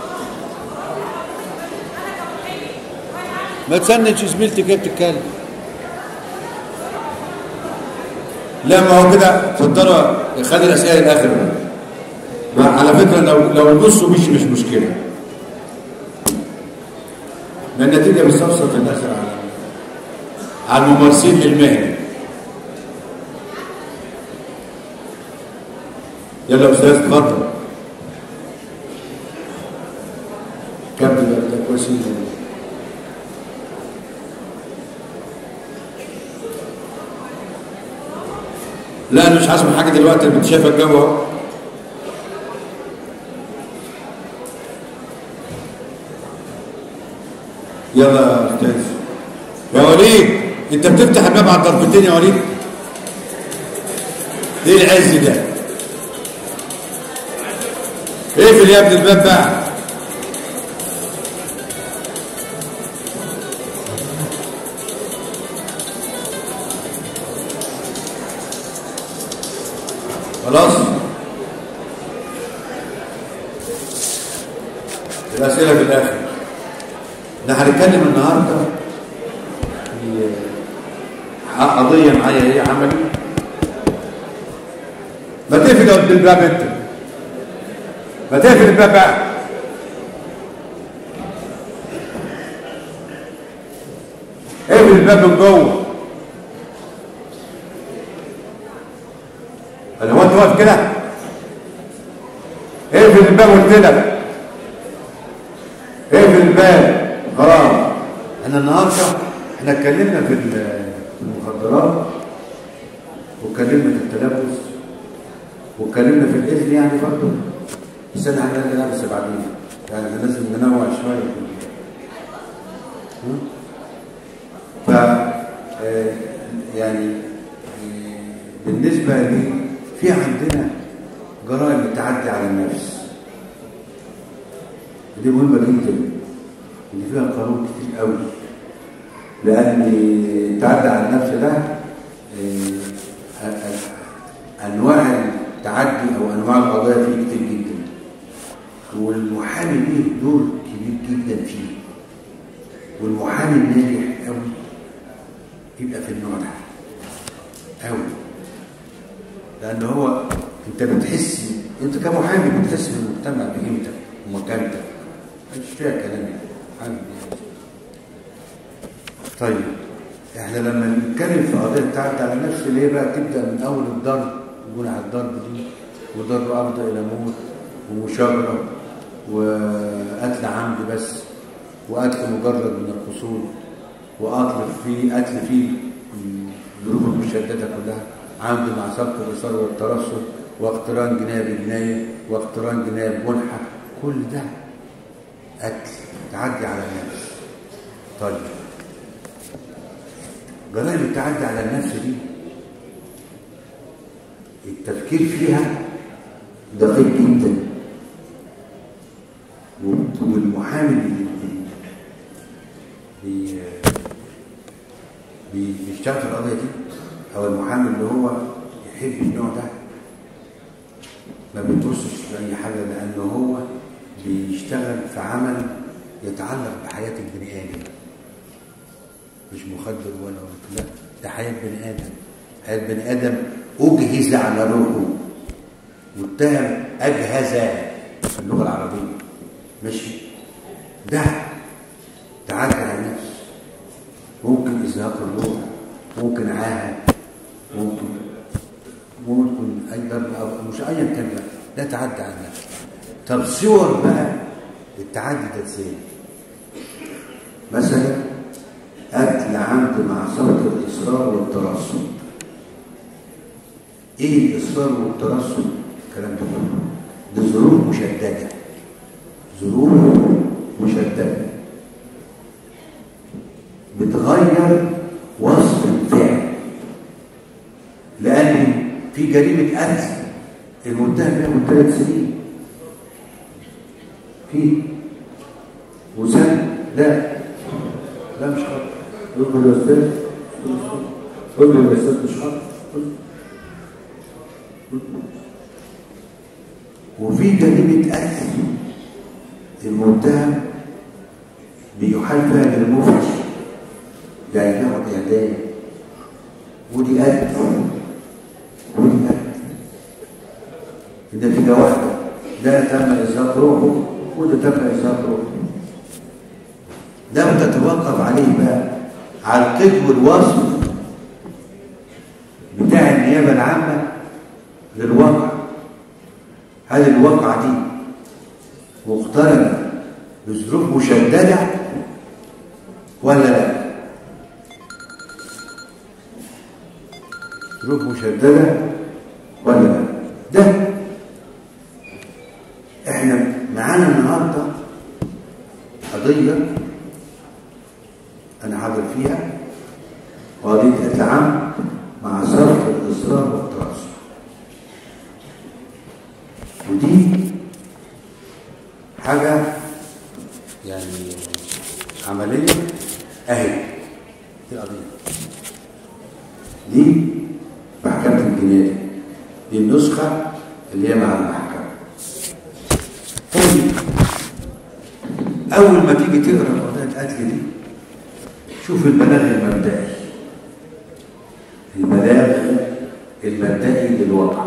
ما تسندش زميلتك كده بتتكلم لا ما هو كده اتفضلوا خلي الاسئله الاخر بقى. على فكره لو لو النص مش مش مشكله ما النتيجه بتستفسر في الاخر على على الممارسين للمهنه يلا يا استاذ اتفضل كمل بقى ده كويسين لا انا مش هسمع حاجه دلوقتي انا كنت شايف الجو اهو يلا يا استاذ يا وليد انت بتفتح الباب على الضربتين يا وليد ايه العز ده اقفل يا ابن الباب بقى خلاص الأسئلة في الآخر احنا هنتكلم النهارده في قضيه معايا ايه عملي ما تقفل قد الباب انت ما تقفل الباب بقى اقفل الباب من جوه انا هو انت واقف كده اقفل الباب قلت لك اقفل الباب خلاص احنا النهارده احنا اتكلمنا في ال- في المخدرات واتكلمنا في التلبس واتكلمنا في الاذن يعني برضه بس انا هنرجع بس بعدين يعني احنا لازم ننوع شويه في ال- م? ف آه، يعني آه، بالنسبه لي في عندنا جرائم التعدي على النفس دي مهمه جدا اللي فيها قانون كتير قوي لان التعدي على النفس ده آه، آه، آه، انواع التعدي او انواع القضايا فيه كتير جدا والمحامي ليه دور كبير جدا فيه والمحامي الناجح قوي يبقى في النوع ده قوي لان هو انت بتحس انت كمحامي بتحس في المجتمع بقيمتك ومكانتك مش فيها كلام يعني محامي يعني. طيب احنا لما نتكلم في قضيه التعدي على النفس اللي هي بقى تبدا من اول الضرب يقول على الضرب دي وضرب افضى الى موت ومشاجره وقتل عمد بس وقتل مجرد من القصور وقتل في قتل فيه الظروف المشدده كلها عمد مع سبق الاصرار والترصد واقتران جنايه بجنايه واقتران جنايه بمنحه كل ده قتل تعدي على النفس طيب جرائم التعدي على النفس دي التفكير فيها دقيق جدا والمحامي اللي بي بي بيشتغل في القضيه دي او المحامي اللي هو يحب النوع ده ما بيبصش في اي حاجه لانه هو بيشتغل في عمل يتعلق بحياه البني ادم مش مخدر ولا ولا لا ده حياه بني ادم حياه بني ادم اجهز على روحه والتهم اجهز في اللغه العربيه ماشي ده تعدي على النفس ممكن ازهاق الروح ممكن عاهه ممكن ممكن اي ضرب او مش ايا كان بقى ده تعدي على النفس طب صور بقى التعدي ده ازاي مثلا قتل عمد مع سبق الاصرار والترصد ايه الاصرار والترصد الكلام ده كله دي ظروف مشدده ظروف مشدده بتغير وصف الفعل لان في جريمه قتل المتهم بياخد ثلاث سنين في وسنه لا لا مش خطر قول له يا استاذ قول له يا استاذ مش خطر وفي جريمه قتل المتهم بيحال فيها للمفرش يعني ياخد اعدام ودي قتل ودي قتل النتيجه واحده ده تم ازهاق روحه وده تم ازهاق روحه ده بتتوقف عليه بقى على القيد والوصف بتاع النيابه العامه للواقع هل الواقعه دي مقترنه بظروف مشدده ولا لا ظروف مشدده ولا لا ده احنا معانا النهارده قضيه انا حاضر فيها قضيه قتل عمد مع صرف الاصرار والترصد ودي حاجه يعني عمليه اهي دي القضيه دي محكمه الجنايه دي النسخه اللي هي مع المحكمه طيب اول ما تيجي تقرا قضيه قتل دي شوف البلاغ المبدئي البلاغ المبدئي للواقع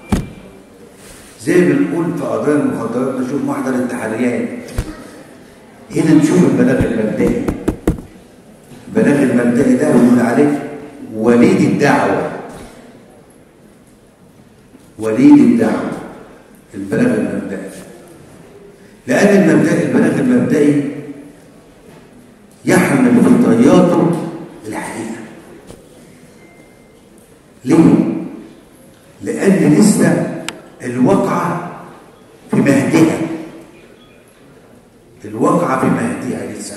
زي ما بنقول في قضايا المخدرات نشوف محضر التحريات هنا نشوف البلاغ المبدئي البلاغ المبدئي ده بنقول عليه وليد الدعوه وليد الدعوه البلاغ المبدئي لأن المبدئي البلاغ المبدئي يحمل في طياته الحقيقة ليه؟ لأن لسه الواقعة في مهدها الواقعة في مهدها لسه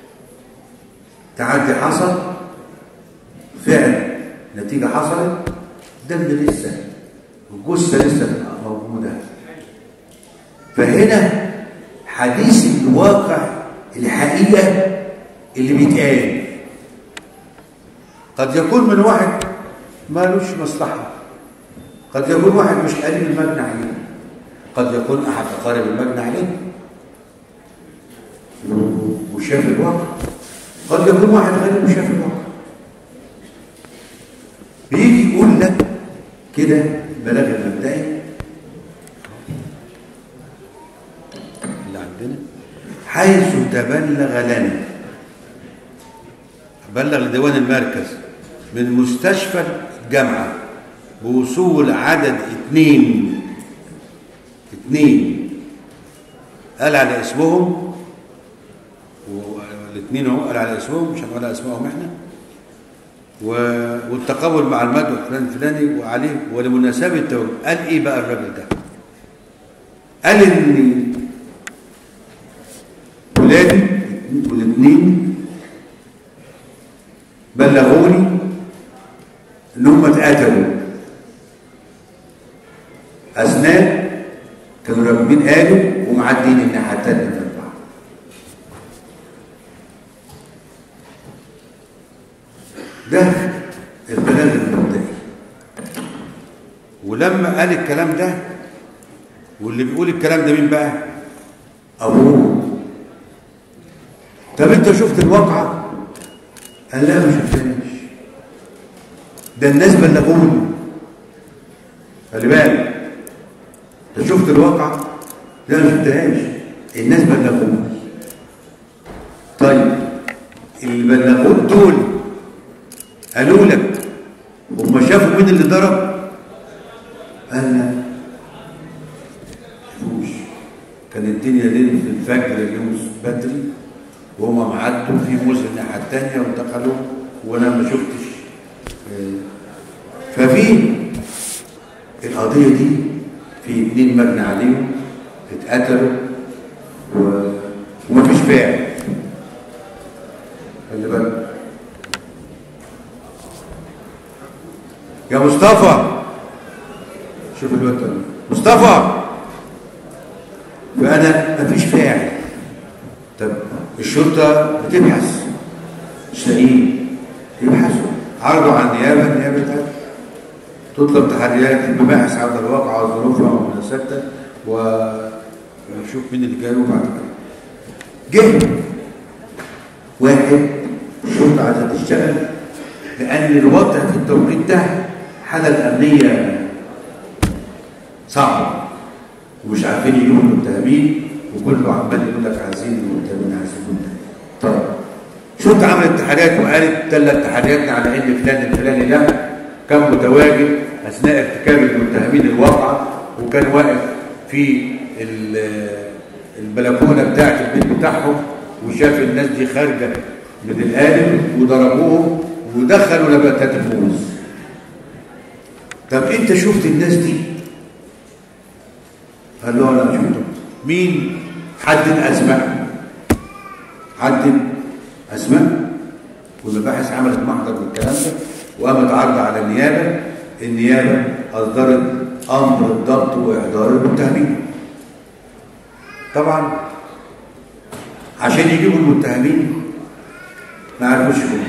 تعدي حصل فعل نتيجة حصلت دم لسه والجثة لسه موجودة فهنا حديث الواقع الحقيقة اللي بيتقال قد يكون من واحد مالوش مصلحة قد يكون واحد مش قريب المجنى عليه قد يكون أحد أقارب المجنى عليه وشاف الواقع قد يكون واحد غير وشاف الواقع بيجي يقول لك كده بلاغ المبدئي اللي عندنا حيث تبلغ لنا بلغ لديوان المركز من مستشفى الجامعة بوصول عدد اثنين اثنين قال على اسمهم والاثنين اهو قال على اسمهم مش هنقول على اسمائهم احنا و- والتقابل مع المدعو الفلاني الفلاني وعليه ولمناسبة التوجيه قال ايه بقى الراجل ده؟ قال ان ولادي والاثنين بلغوني ان هم اتقتلوا اثناء كانوا راكبين قالوا ومعديين الناحيه الثانيه من البحر ده البلاغ المبدئي ولما قال الكلام ده واللي بيقول الكلام ده مين بقى؟ أبوه طب أنت شفت الواقعة؟ قال لا ما شفتهاش ده الناس بلغوني خلي بالك أنت شفت الواقعة؟ لا ما شفتهاش الناس بلغوني طيب اللي بلغوك دول قالوا لك هم شافوا مين اللي ضرب؟ قال لا شافوش كان الدنيا ليل في الفجر اليوم بدري وهم معدوا في موز الناحيه الثانيه وانتقلوا وانا ما شفتش آه، ففي القضيه دي في اثنين مبني عليهم اتقتلوا و... ومفيش فاعل خلي بالك يا مصطفى شوف الوقت ده. مصطفى فأنا مفيش فاعل طب الشرطة بتبحث مش لاقيين يبحثوا عرضوا على النيابة النيابة تت- تطلب تحريات المباحث عن الواقع وظروفها ومناسبتها ونشوف مين اللي جاي وبعد كده جه واحد الشرطة عايزة تشتغل لأن الوضع في التوقيت ده حالة الأمنية صعبة ومش عارفين يجيبوا المتهمين وكله عمال يقول لك عايزين المتهمين عايزين المتهمين طيب شرطة عملت تحريات وقالت دلت تحرياتنا على ان فلان الفلاني ده كان متواجد اثناء ارتكاب المتهمين الواقعة وكان واقف في ال- البلكونه بتاعت البيت بتاعهم وشاف الناس دي خارجه من القالب وضربوهم ودخلوا نباتات الموز طب انت شفت الناس دي قال له انا شفته مين حدد اسماء حدد اسماء والمباحث عملت محضر بالكلام ده وقامت عرض على النيابه النيابه اصدرت امر الضبط واحضار المتهمين طبعا عشان يجيبوا المتهمين ما عرفوش يجيبوا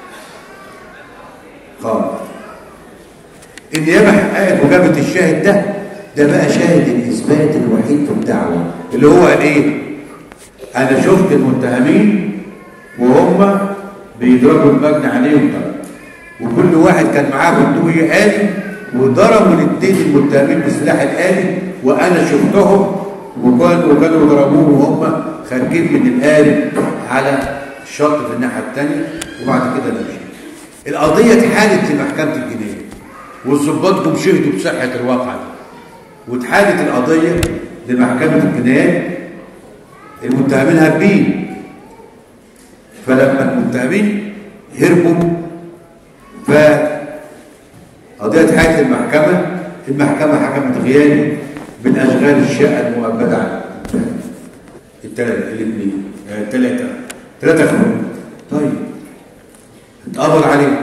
خالص النيابه حققت وجابت الشاهد ده ده بقى شاهد الاثبات الوحيد في الدعوه اللي هو ايه انا شفت المتهمين وهم بيضربوا المجني عليهم ضرب وكل واحد كان معاه بندقية آلي وضربوا الاثنين المتهمين بالسلاح الآلي وانا شفتهم وكانوا وكانوا يضربوه وهم خارجين من الآلي على الشط في الناحية الثانية وبعد كده نمشي القضية اتحالت في محكمة الجناية والظباط جم شهدوا بصحة الواقعة دي واتحالت القضية لمحكمة الجنايات المتهمين هاربين فلما المتهمين هربوا ف قضية اتحالت للمحكمة المحكمة حكمت غيابي من أشغال الشقة المؤبدة على المتهم الثلاثة الاثنين الثلاثة ثلاثة اخوان طيب اتقبض عليه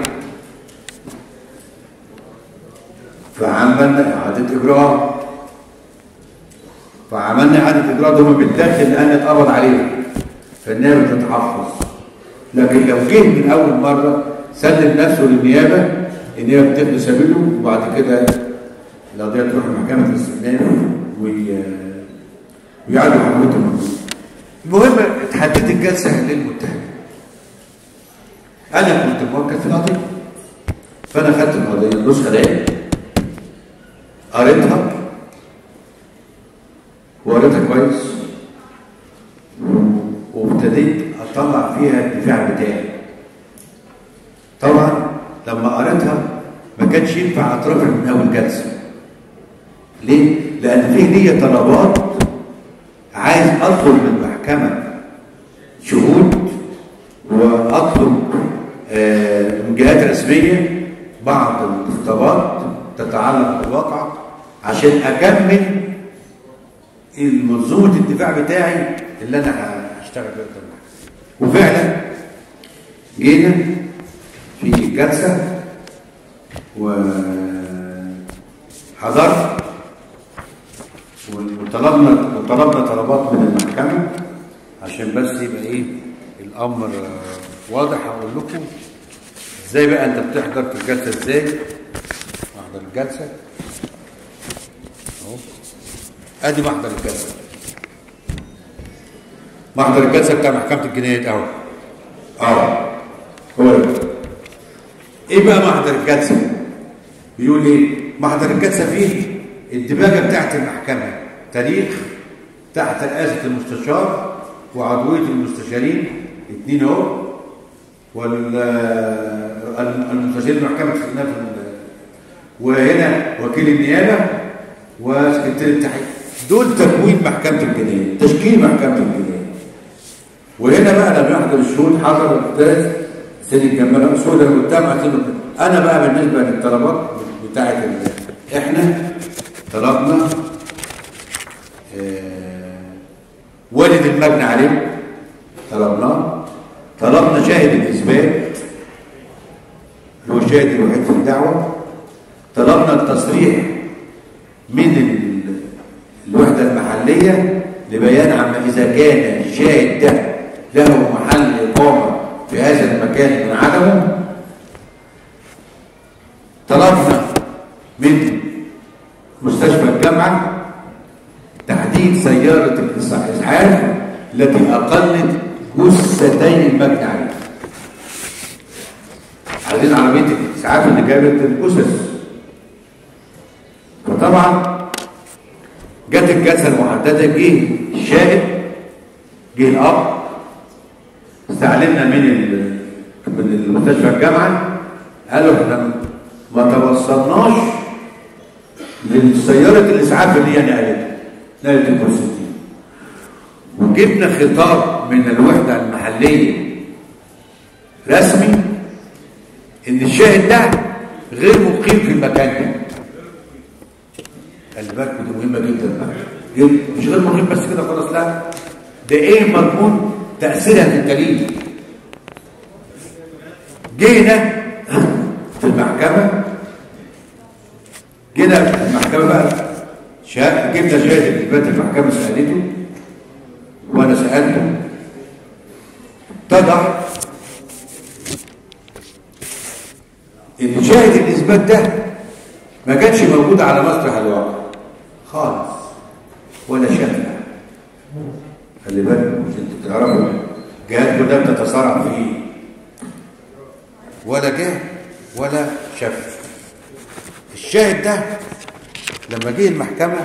فعملنا إعادة إجراء فعملنا إعادة إجراء ده بالداخل لأن اتقبض عليه فالنيابة بتتحفظ لكن لو جه من أول مرة سلم نفسه للنيابة النيابة بتاخد سبيله وبعد كده القضية تروح لمحكمة الاستئناف وي... ويعادوا حكمته المهم اتحددت الجلسة للمتهم أنا كنت موكل في القضية فأنا خدت القضية النسخة دي قريتها وقريتها كويس وابتديت اطلع فيها الدفاع بتاعي طبعا لما قريتها ما كانش ينفع اترفع من اول جلسه ليه لان فيه ليا طلبات عايز اطلب من المحكمه شهود واطلب آه، من جهات رسميه بعض الخطابات تتعلق بالواقع عشان اكمل منظومه الدفاع بتاعي اللي انا هشتغل بيها قدام المحكمة. وفعلا جينا في جلسه وحضرت وطلبنا وطلبنا طلبات من المحكمه عشان بس يبقى ايه الامر آه، واضح هقول لكم ازاي بقى انت بتحضر في الجلسه ازاي احضر الجلسه اهو ادي محضر الجلسه محضر الجلسه بتاع محكمه الجنايات اهو اهو هو ده ايه بقى محضر الجلسه بيقول ايه محضر الجلسه فيه الدباجه بتاعت المحكمه تاريخ تحت رئاسه المستشار وعضويه المستشارين اتنين اهو والمستشارين محكمه الاستئناف وهنا وكيل النيابه وسكرتير التحقيق دول تكوين محكمه الجنايه تشكيل محكمه الجنايه وهنا بقى لما يحضر الشهود حضر الاستاذ سيد الجمال الشهود اللي قدام اعتبر انا بقى بالنسبه للطلبات بتاعت ال- احنا طلبنا آه، والد المجني عليه طلبناه طلبنا شاهد الاثبات اللي هو الشاهد الوحيد في الدعوه طلبنا التصريح من ال- الوحده المحليه لبيان عما اذا كان الشاهد ده له محل اقامه في هذا المكان من عدمه طلبنا من مستشفى الجامعه تحديد سياره الاسعاف التي اقلت جثتي المجني عليه عايزين عربيه الاسعاف اللي جابت الجثث فطبعا جت الجلسه المحدده جه الشاهد جه الاب استعلمنا من ال- من المستشفى الجامعه قالوا احنا ما توصلناش لسياره الاسعاف اللي هي نقلتها نقلت الجثتين وجبنا خطاب من الوحده المحليه رسمي ان الشاهد ده غير مقيم في المكان ده خلي بالكم دي مهمه جدا بقى غير- مش غير مقيم بس كده خلاص لا ده ايه مضمون تاثيرها في الدليل جينا في المحكمه جينا في المحكمه بقى شا... جبنا شاهد اثبات المحكمه سالته وانا سالته اتضح ان شاهد الاثبات ده ما كانش موجود على مسرح الواقع خالص ولا شكل خلي بالكم مش انتوا تعرفوا جهاتكم ده بتتصارع في ايه ولا جه ولا شاف الشاهد ده لما جه المحكمة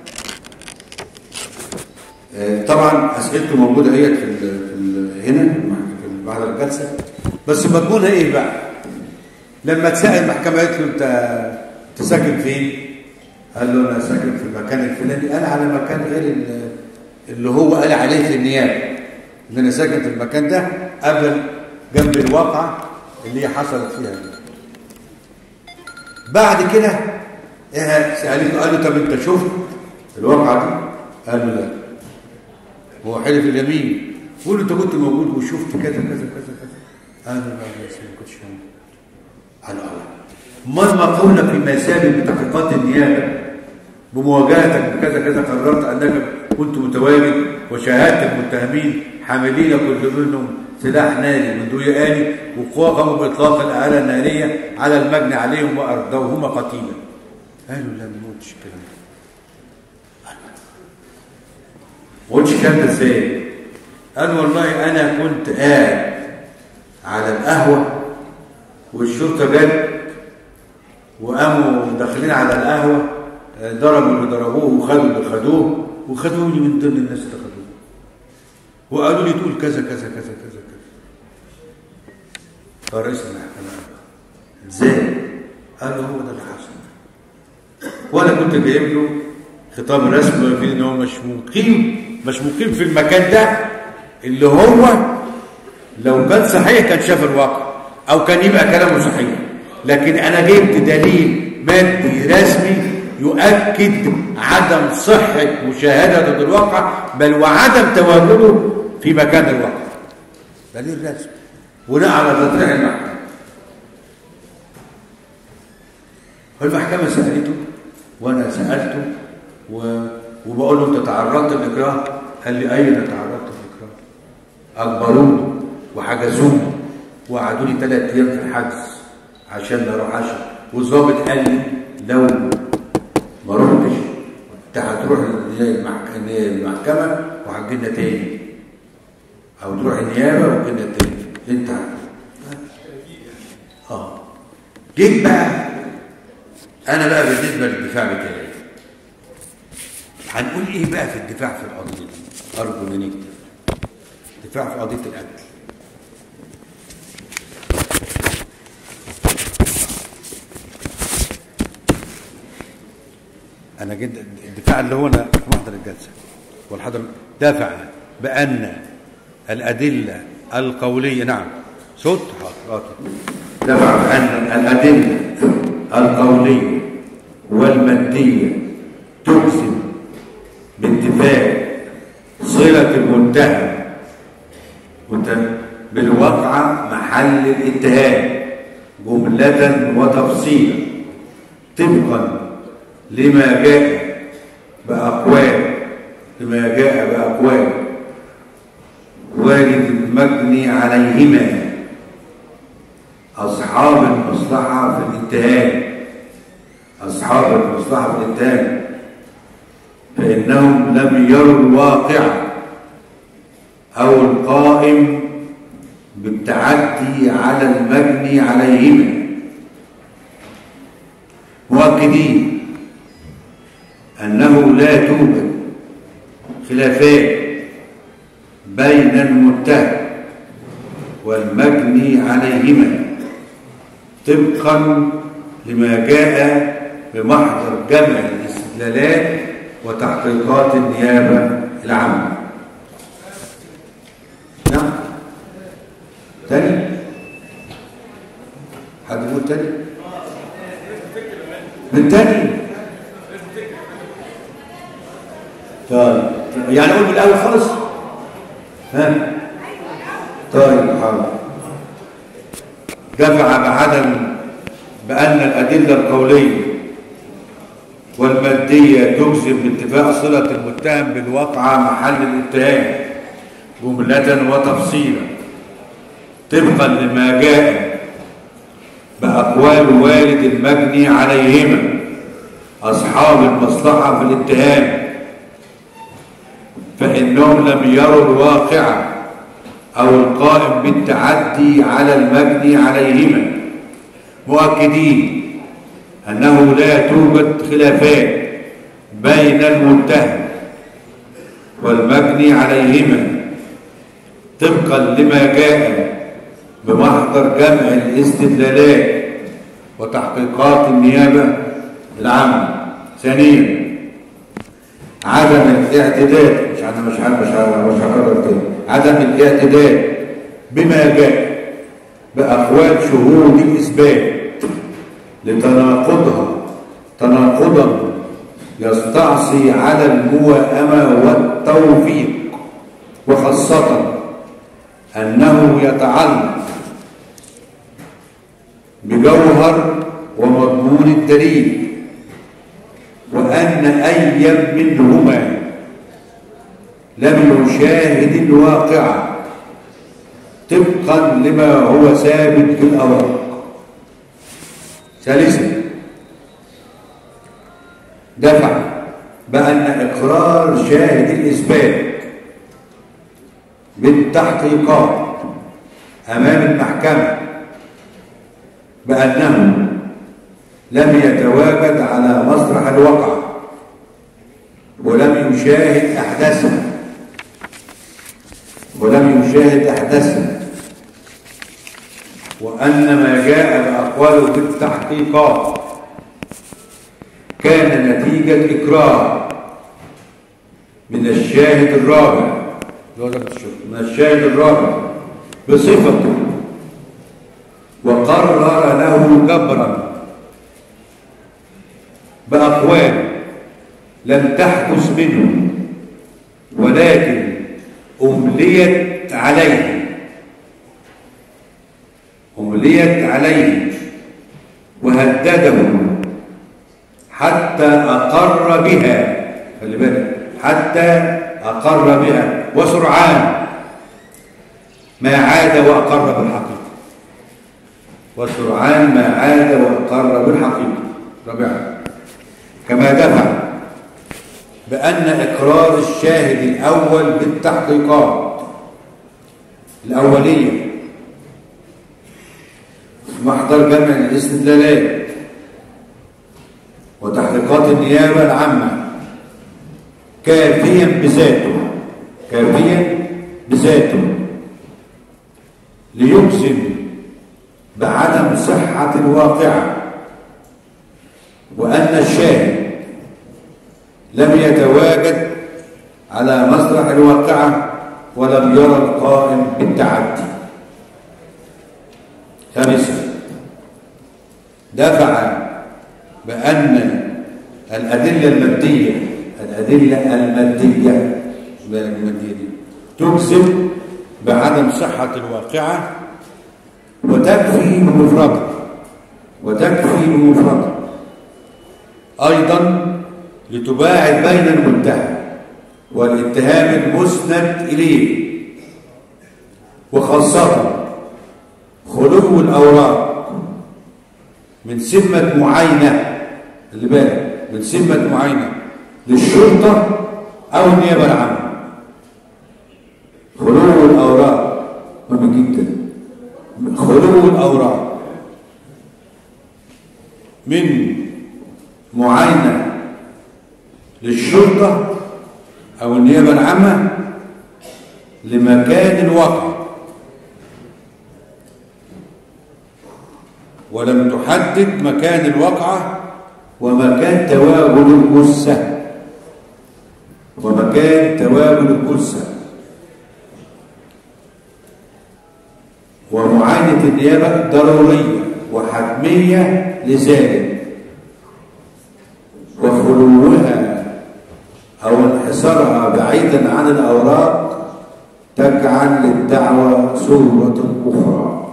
آه، طبعا اسئلته موجودة اهيت في, ال- في ال- هنا في المح- في بعد الجلسة بس مضمونها ايه بقى لما تسأل المحكمة قالت له انت انت ساكن فين قال له انا ساكن في المكان الفلاني قال على مكان غير ال- اللي هو قال عليه في النيابة ان انا ساكن في المكان ده قبل جنب الواقعة اللي هي حصلت فيها دي. بعد كده ايه سألته قال له طب انت شفت الواقعة دي قال له لا هو حلف اليمين قول له انت كنت موجود وشفت كذا كذا كذا كذا قال له لا يا سيدي ما كنتش موجود قال له الله ما قولك فيما يسابق بتحقيقات النيابه بمواجهتك بكذا كذا قررت انك كنت متواجد وشاهدت المتهمين حاملين كل منهم سلاح ناري من دوي آلي وقاموا باطلاق الاله الناريه على المجني عليهم وارضوهما قتيلا قالوا لا ما قلتش الكلام ده ما قلتش الكلام ده ازاي قال والله انا كنت قاعد على القهوه والشرطه جت وقاموا داخلين على القهوه آه، ضربوا اللي ضربوه وخدوا اللي خدوه وخدوني من ضمن الناس اللي خدوه وقالوا لي تقول كذا كذا كذا كذا كذا فرئيس المحكمه قال ازاي؟ قال له هو ده اللي حصل وانا كنت جايب له خطاب رسمي في ان هو مش مقيم مش مقيم في المكان ده اللي هو لو كان صحيح كان شاف الواقع او كان يبقى كلامه صحيح لكن انا جبت دليل مادي رسمي يؤكد عدم صحة مشاهدة الواقع بل وعدم تواجده في مكان الواقع دليل رسمي بناء على تطريح المحكمة والمحكمة سألته وأنا سألته و... وبقول له أنت تعرضت للإكراه قال لي أين تعرضت للإكراه أجبروني وحجزوني وقعدوا لي ثلاث أيام في الحجز عشان أروح أشرب والظابط قال لي لو ما رحتش أنت هتروح المحك- المحكمة وهتجينا تاني أو تروح النيابة وتجينا تاني أنت اه جيت بقى انا بقى بالنسبه للدفاع بتاعي هنقول ايه بقى في الدفاع في القضيه دي ارجو ان نكتب دفاع في قضيه القتل انا جد الدفاع اللي هو انا في محضر الجلسه والحضر دافع بان الادله القوليه نعم صوت حاضر دفع بان الادله القوليه والماديه تجزم باتفاق صله المتهم متهم بالواقعه محل الاتهام جمله وتفصيلا طبقا لما جاء بأقوال لما جاء بأقوال والد المجني عليهما أصحاب المصلحة في الاتهام أصحاب المصلحة في الاتهام فإنهم لم يروا الواقع أو القائم بالتعدي على المجني عليهما مؤكدين أنه لا توجد خلافات بين المتهم والمجني عليهما طبقا لما جاء بمحضر جمع الاستدلالات وتحقيقات النيابة العامة نعم تاني حد يقول تاني من تاني طيب يعني اقول من الاول خالص ها طيب حاضر دفع بعدم بان الادله القوليه والماديه تجزم باتفاق صله المتهم بالواقعه محل الاتهام جمله وتفصيلا طبقا لما جاء باقوال والد المجني عليهما اصحاب المصلحه في الاتهام فإنهم لم يروا الواقع أو القائم بالتعدي على المبني عليهما مؤكدين أنه لا توجد خلافات بين المتهم والمبني عليهما طبقا لما جاء بمحضر جمع الاستدلالات وتحقيقات النيابة العامة ثانيا عدم الاعتداد مش انا مش عارف مش عارف مش هكرر تاني عدم الاعتداد بما جاء باقوال شهود الاثبات لتناقضها تناقضا يستعصي على الموائمه والتوفيق وخاصه انه يتعلق بجوهر ومضمون الدليل وأن أي منهما لم يشاهد الواقع طبقا لما هو ثابت في الأوراق ثالثا دفع بأن إقرار شاهد الإثبات بالتحقيقات أمام المحكمة بأنه لم يتواجد على مسرح الواقع ولم يشاهد أحداثها ولم يشاهد أحداثها وأن ما جاء بأقواله بالتحقيقات كان نتيجة إكراه من الشاهد الرابع من الشاهد الرابع بصفته وقرر له جبرا بأقوال لم تحدث منه ولكن أمليت عليه أمليت عليه وهدده حتى أقر بها خلي بالك حتى أقر بها وسرعان ما عاد وأقر بالحقيقة وسرعان ما عاد وأقر بالحقيقة رابعا كما دفع بأن إقرار الشاهد الأول بالتحقيقات الأولية محضر جمع الاستدلالات وتحقيقات النيابة العامة كافيا بذاته كافيا بذاته ليجزم بعدم صحة الواقعة وأن الشاهد لم يتواجد على مسرح الواقعة ولم يرى القائم بالتعدي خامسا دفع بأن الأدلة المادية الأدلة المادية بالك المادية دي تجزم بعدم صحة الواقعة وتكفي بمفردها وتكفي بمفردها أيضا لتباعد بين المتهم والاتهام المسند إليه وخاصة خلو الأوراق من سمة معاينة اللي بالك من سمة معاينة للشرطة أو النيابة العامة خلو الأوراق مهم جدا خلو الأوراق من معاينة للشرطة أو النيابة العامة لمكان الوقع ولم تحدد مكان الوقعة ومكان تواجد الجثة ومكان تواجد الجثة ومعاينة النيابة ضرورية وحتمية لذلك وخلوها أو انحصارها بعيدا عن الأوراق تجعل للدعوة صورة أخرى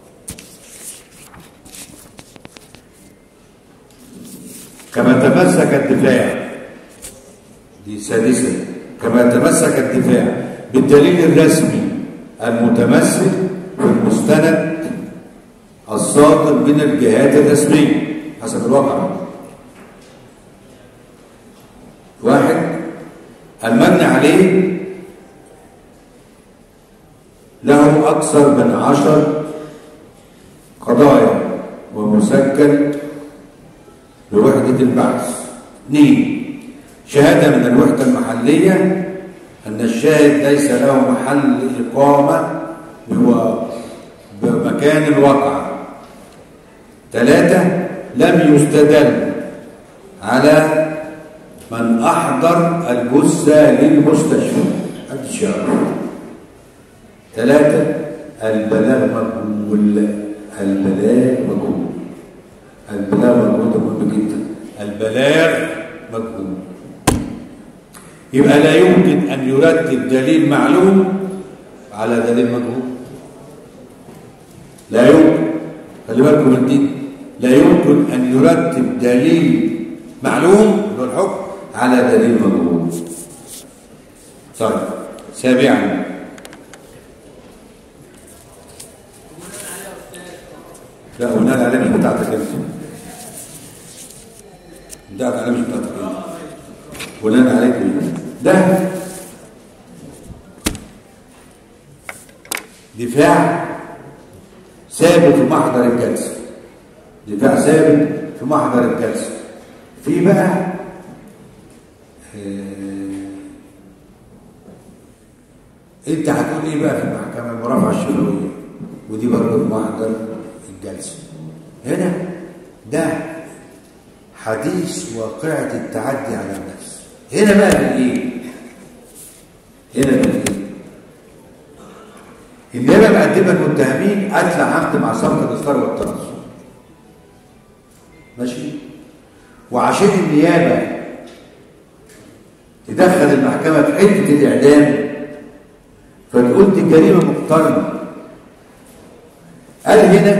كما تمسك الدفاع دي سادسة كما تمسك الدفاع بالدليل الرسمي المتمثل في المستند الصادر من الجهات الرسمية حسب الواقع واحد المبني عليه له أكثر من عشر قضايا ومسجل بوحدة البحث اثنين شهادة من الوحدة المحلية أن الشاهد ليس له محل إقامة هو بمكان الواقع ثلاثة لم يستدل على من أحضر الجثة للمستشفى هذا الشهر ثلاثة البلاغ مقبول البلاغ مقبول البلاغ مقبول ده مهم جدا البلاغ مقبول يبقى لا يمكن أن يرتب دليل معلوم على دليل مجهول لا يمكن خلي بالكم من دي لا يمكن أن يرتب دليل معلوم اللي هو الحكم على دليل مجهول طيب سابعا لا بناء على مش بتاعتك انت بناء على مش بتاعتك انت بناء عليك مين ده دفاع ثابت في محضر الجلسه دفاع ثابت في محضر الجلسه في بقى آه، انت هتقول ايه بقى في المحكمه المرافعه الشفويه ودي برضه في محضر الجلسه هنا ده حديث واقعه التعدي على النفس هنا بقى بالايه هنا بالايه النيابه مقدمه المتهمين قتل عمد مع سبق الاصرار والتنصر ماشي وعشان النيابه تدخل المحكمه في حته الاعدام فتقول دي جريمه مقترنه قال هنا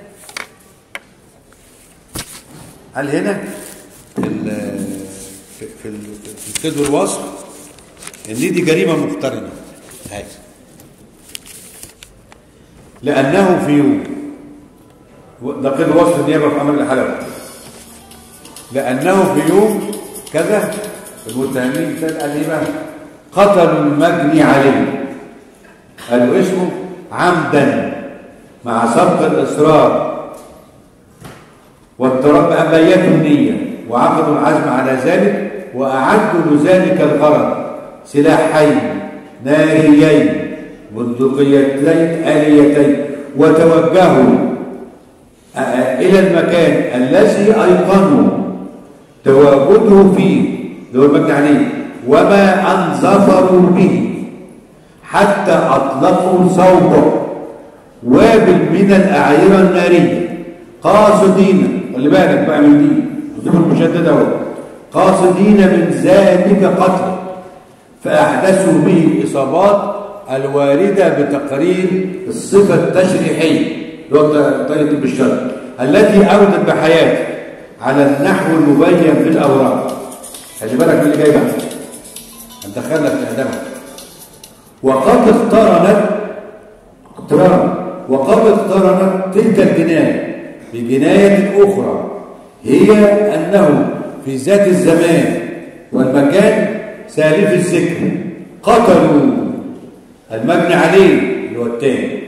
قال هنا في ال- في في ال- في الكذب الوصف ان دي جريمه مقترنه هاي لانه في يوم ده قيد وصف النيابه في امر الحلبه لانه في يوم كذا المتهمين قال ايه بقى قتلوا المجني عليه قالوا اسمه عمدا مع سبق الاصرار واضطراب بأبيات النية وعقدوا العزم على ذلك وأعدوا لذلك الغرض سلاحين ناريين بندقيتين آليتين وتوجهوا آه، إلى المكان الذي أيقنوا تواجده فيه اللي هو المجد عليه وما أن ظفروا به حتى أطلقوا صوبه وابل من الأعيرة النارية قاصدين خلي بالك بقى من دي الظروف المشددة اهو قاصدين من ذلك قتل فأحدثوا به الإصابات الواردة بتقرير الصفة التشريحية اللي هو طريقة بالشرع التي أودت بحياته على النحو المبين في الأوراق خلي بالك من اللي جاي بعد هندخلنا في إعدامها وقد اقترنت اقتران وقد اقترنت تلك الجناية بجناية أخرى هي أنه في ذات الزمان والمكان سالف الذكر قتلوا المبني عليه اللي هو التاني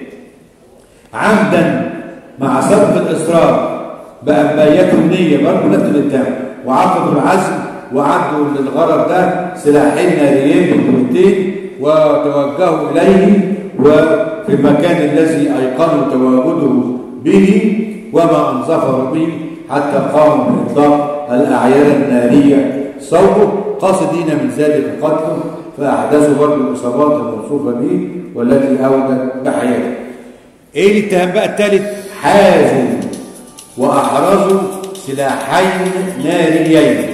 عمدا مع سبق الإصرار بأنبيته النية برضه نفس الاتهام وعقدوا العزم وعدوا للغرض ده سلاحين ناريين بالكويتين وتوجهوا إليه وفي المكان الذي أيقنوا تواجده به وما أن ظفروا به حتى قاموا بإطلاق الأعيار النارية صوبه قاصدين من ذلك قتله فأحدثوا برضه الإصابات الموصوفة به والتي أودت بحياته إيه الاتهام بقى الثالث حازوا وأحرزوا سلاحين ناريين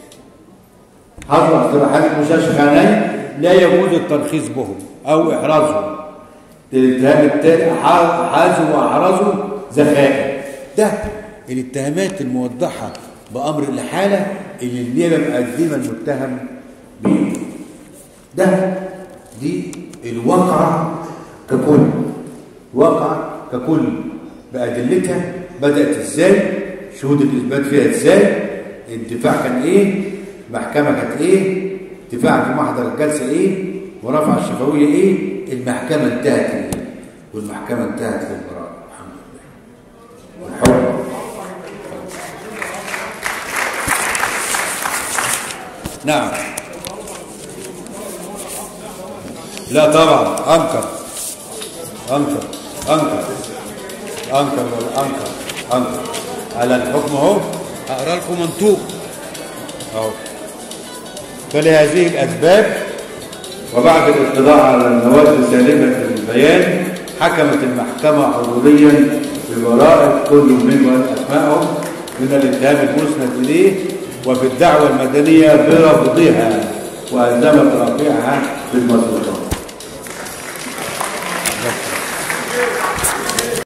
حظر سلاحين مشاشخانين لا يجوز الترخيص بهم أو إحرازهم الاتهام التالي حازوا وأحرزوا زخائر ده الاتهامات الموضحة بأمر الحالة اللي النيابة مقدمة المتهم بيه ده دي الواقعة ككل واقعة ككل بأدلتها بدأت ازاي شهود الإثبات فيها ازاي الدفاع كان ايه المحكمة كانت ايه دفاع في محضر الجلسة ايه ورفع الشفوية ايه المحكمة انتهت ايه والمحكمة انتهت بالبراءة الحمد لله والحكم نعم لا طبعا انكر انكر انكر انكر ولا انكر انكر على الحكم اهو هقرا لكم منطوق اهو فلهذه الاسباب وبعد الاطلاع على المواد سالبه البيان حكمت المحكمه حضوريا ببراءه كل من اسمائهم من الاتهام المسند اليه وفي الدعوه المدنيه برفضها والزمت رافعها بالمصروفات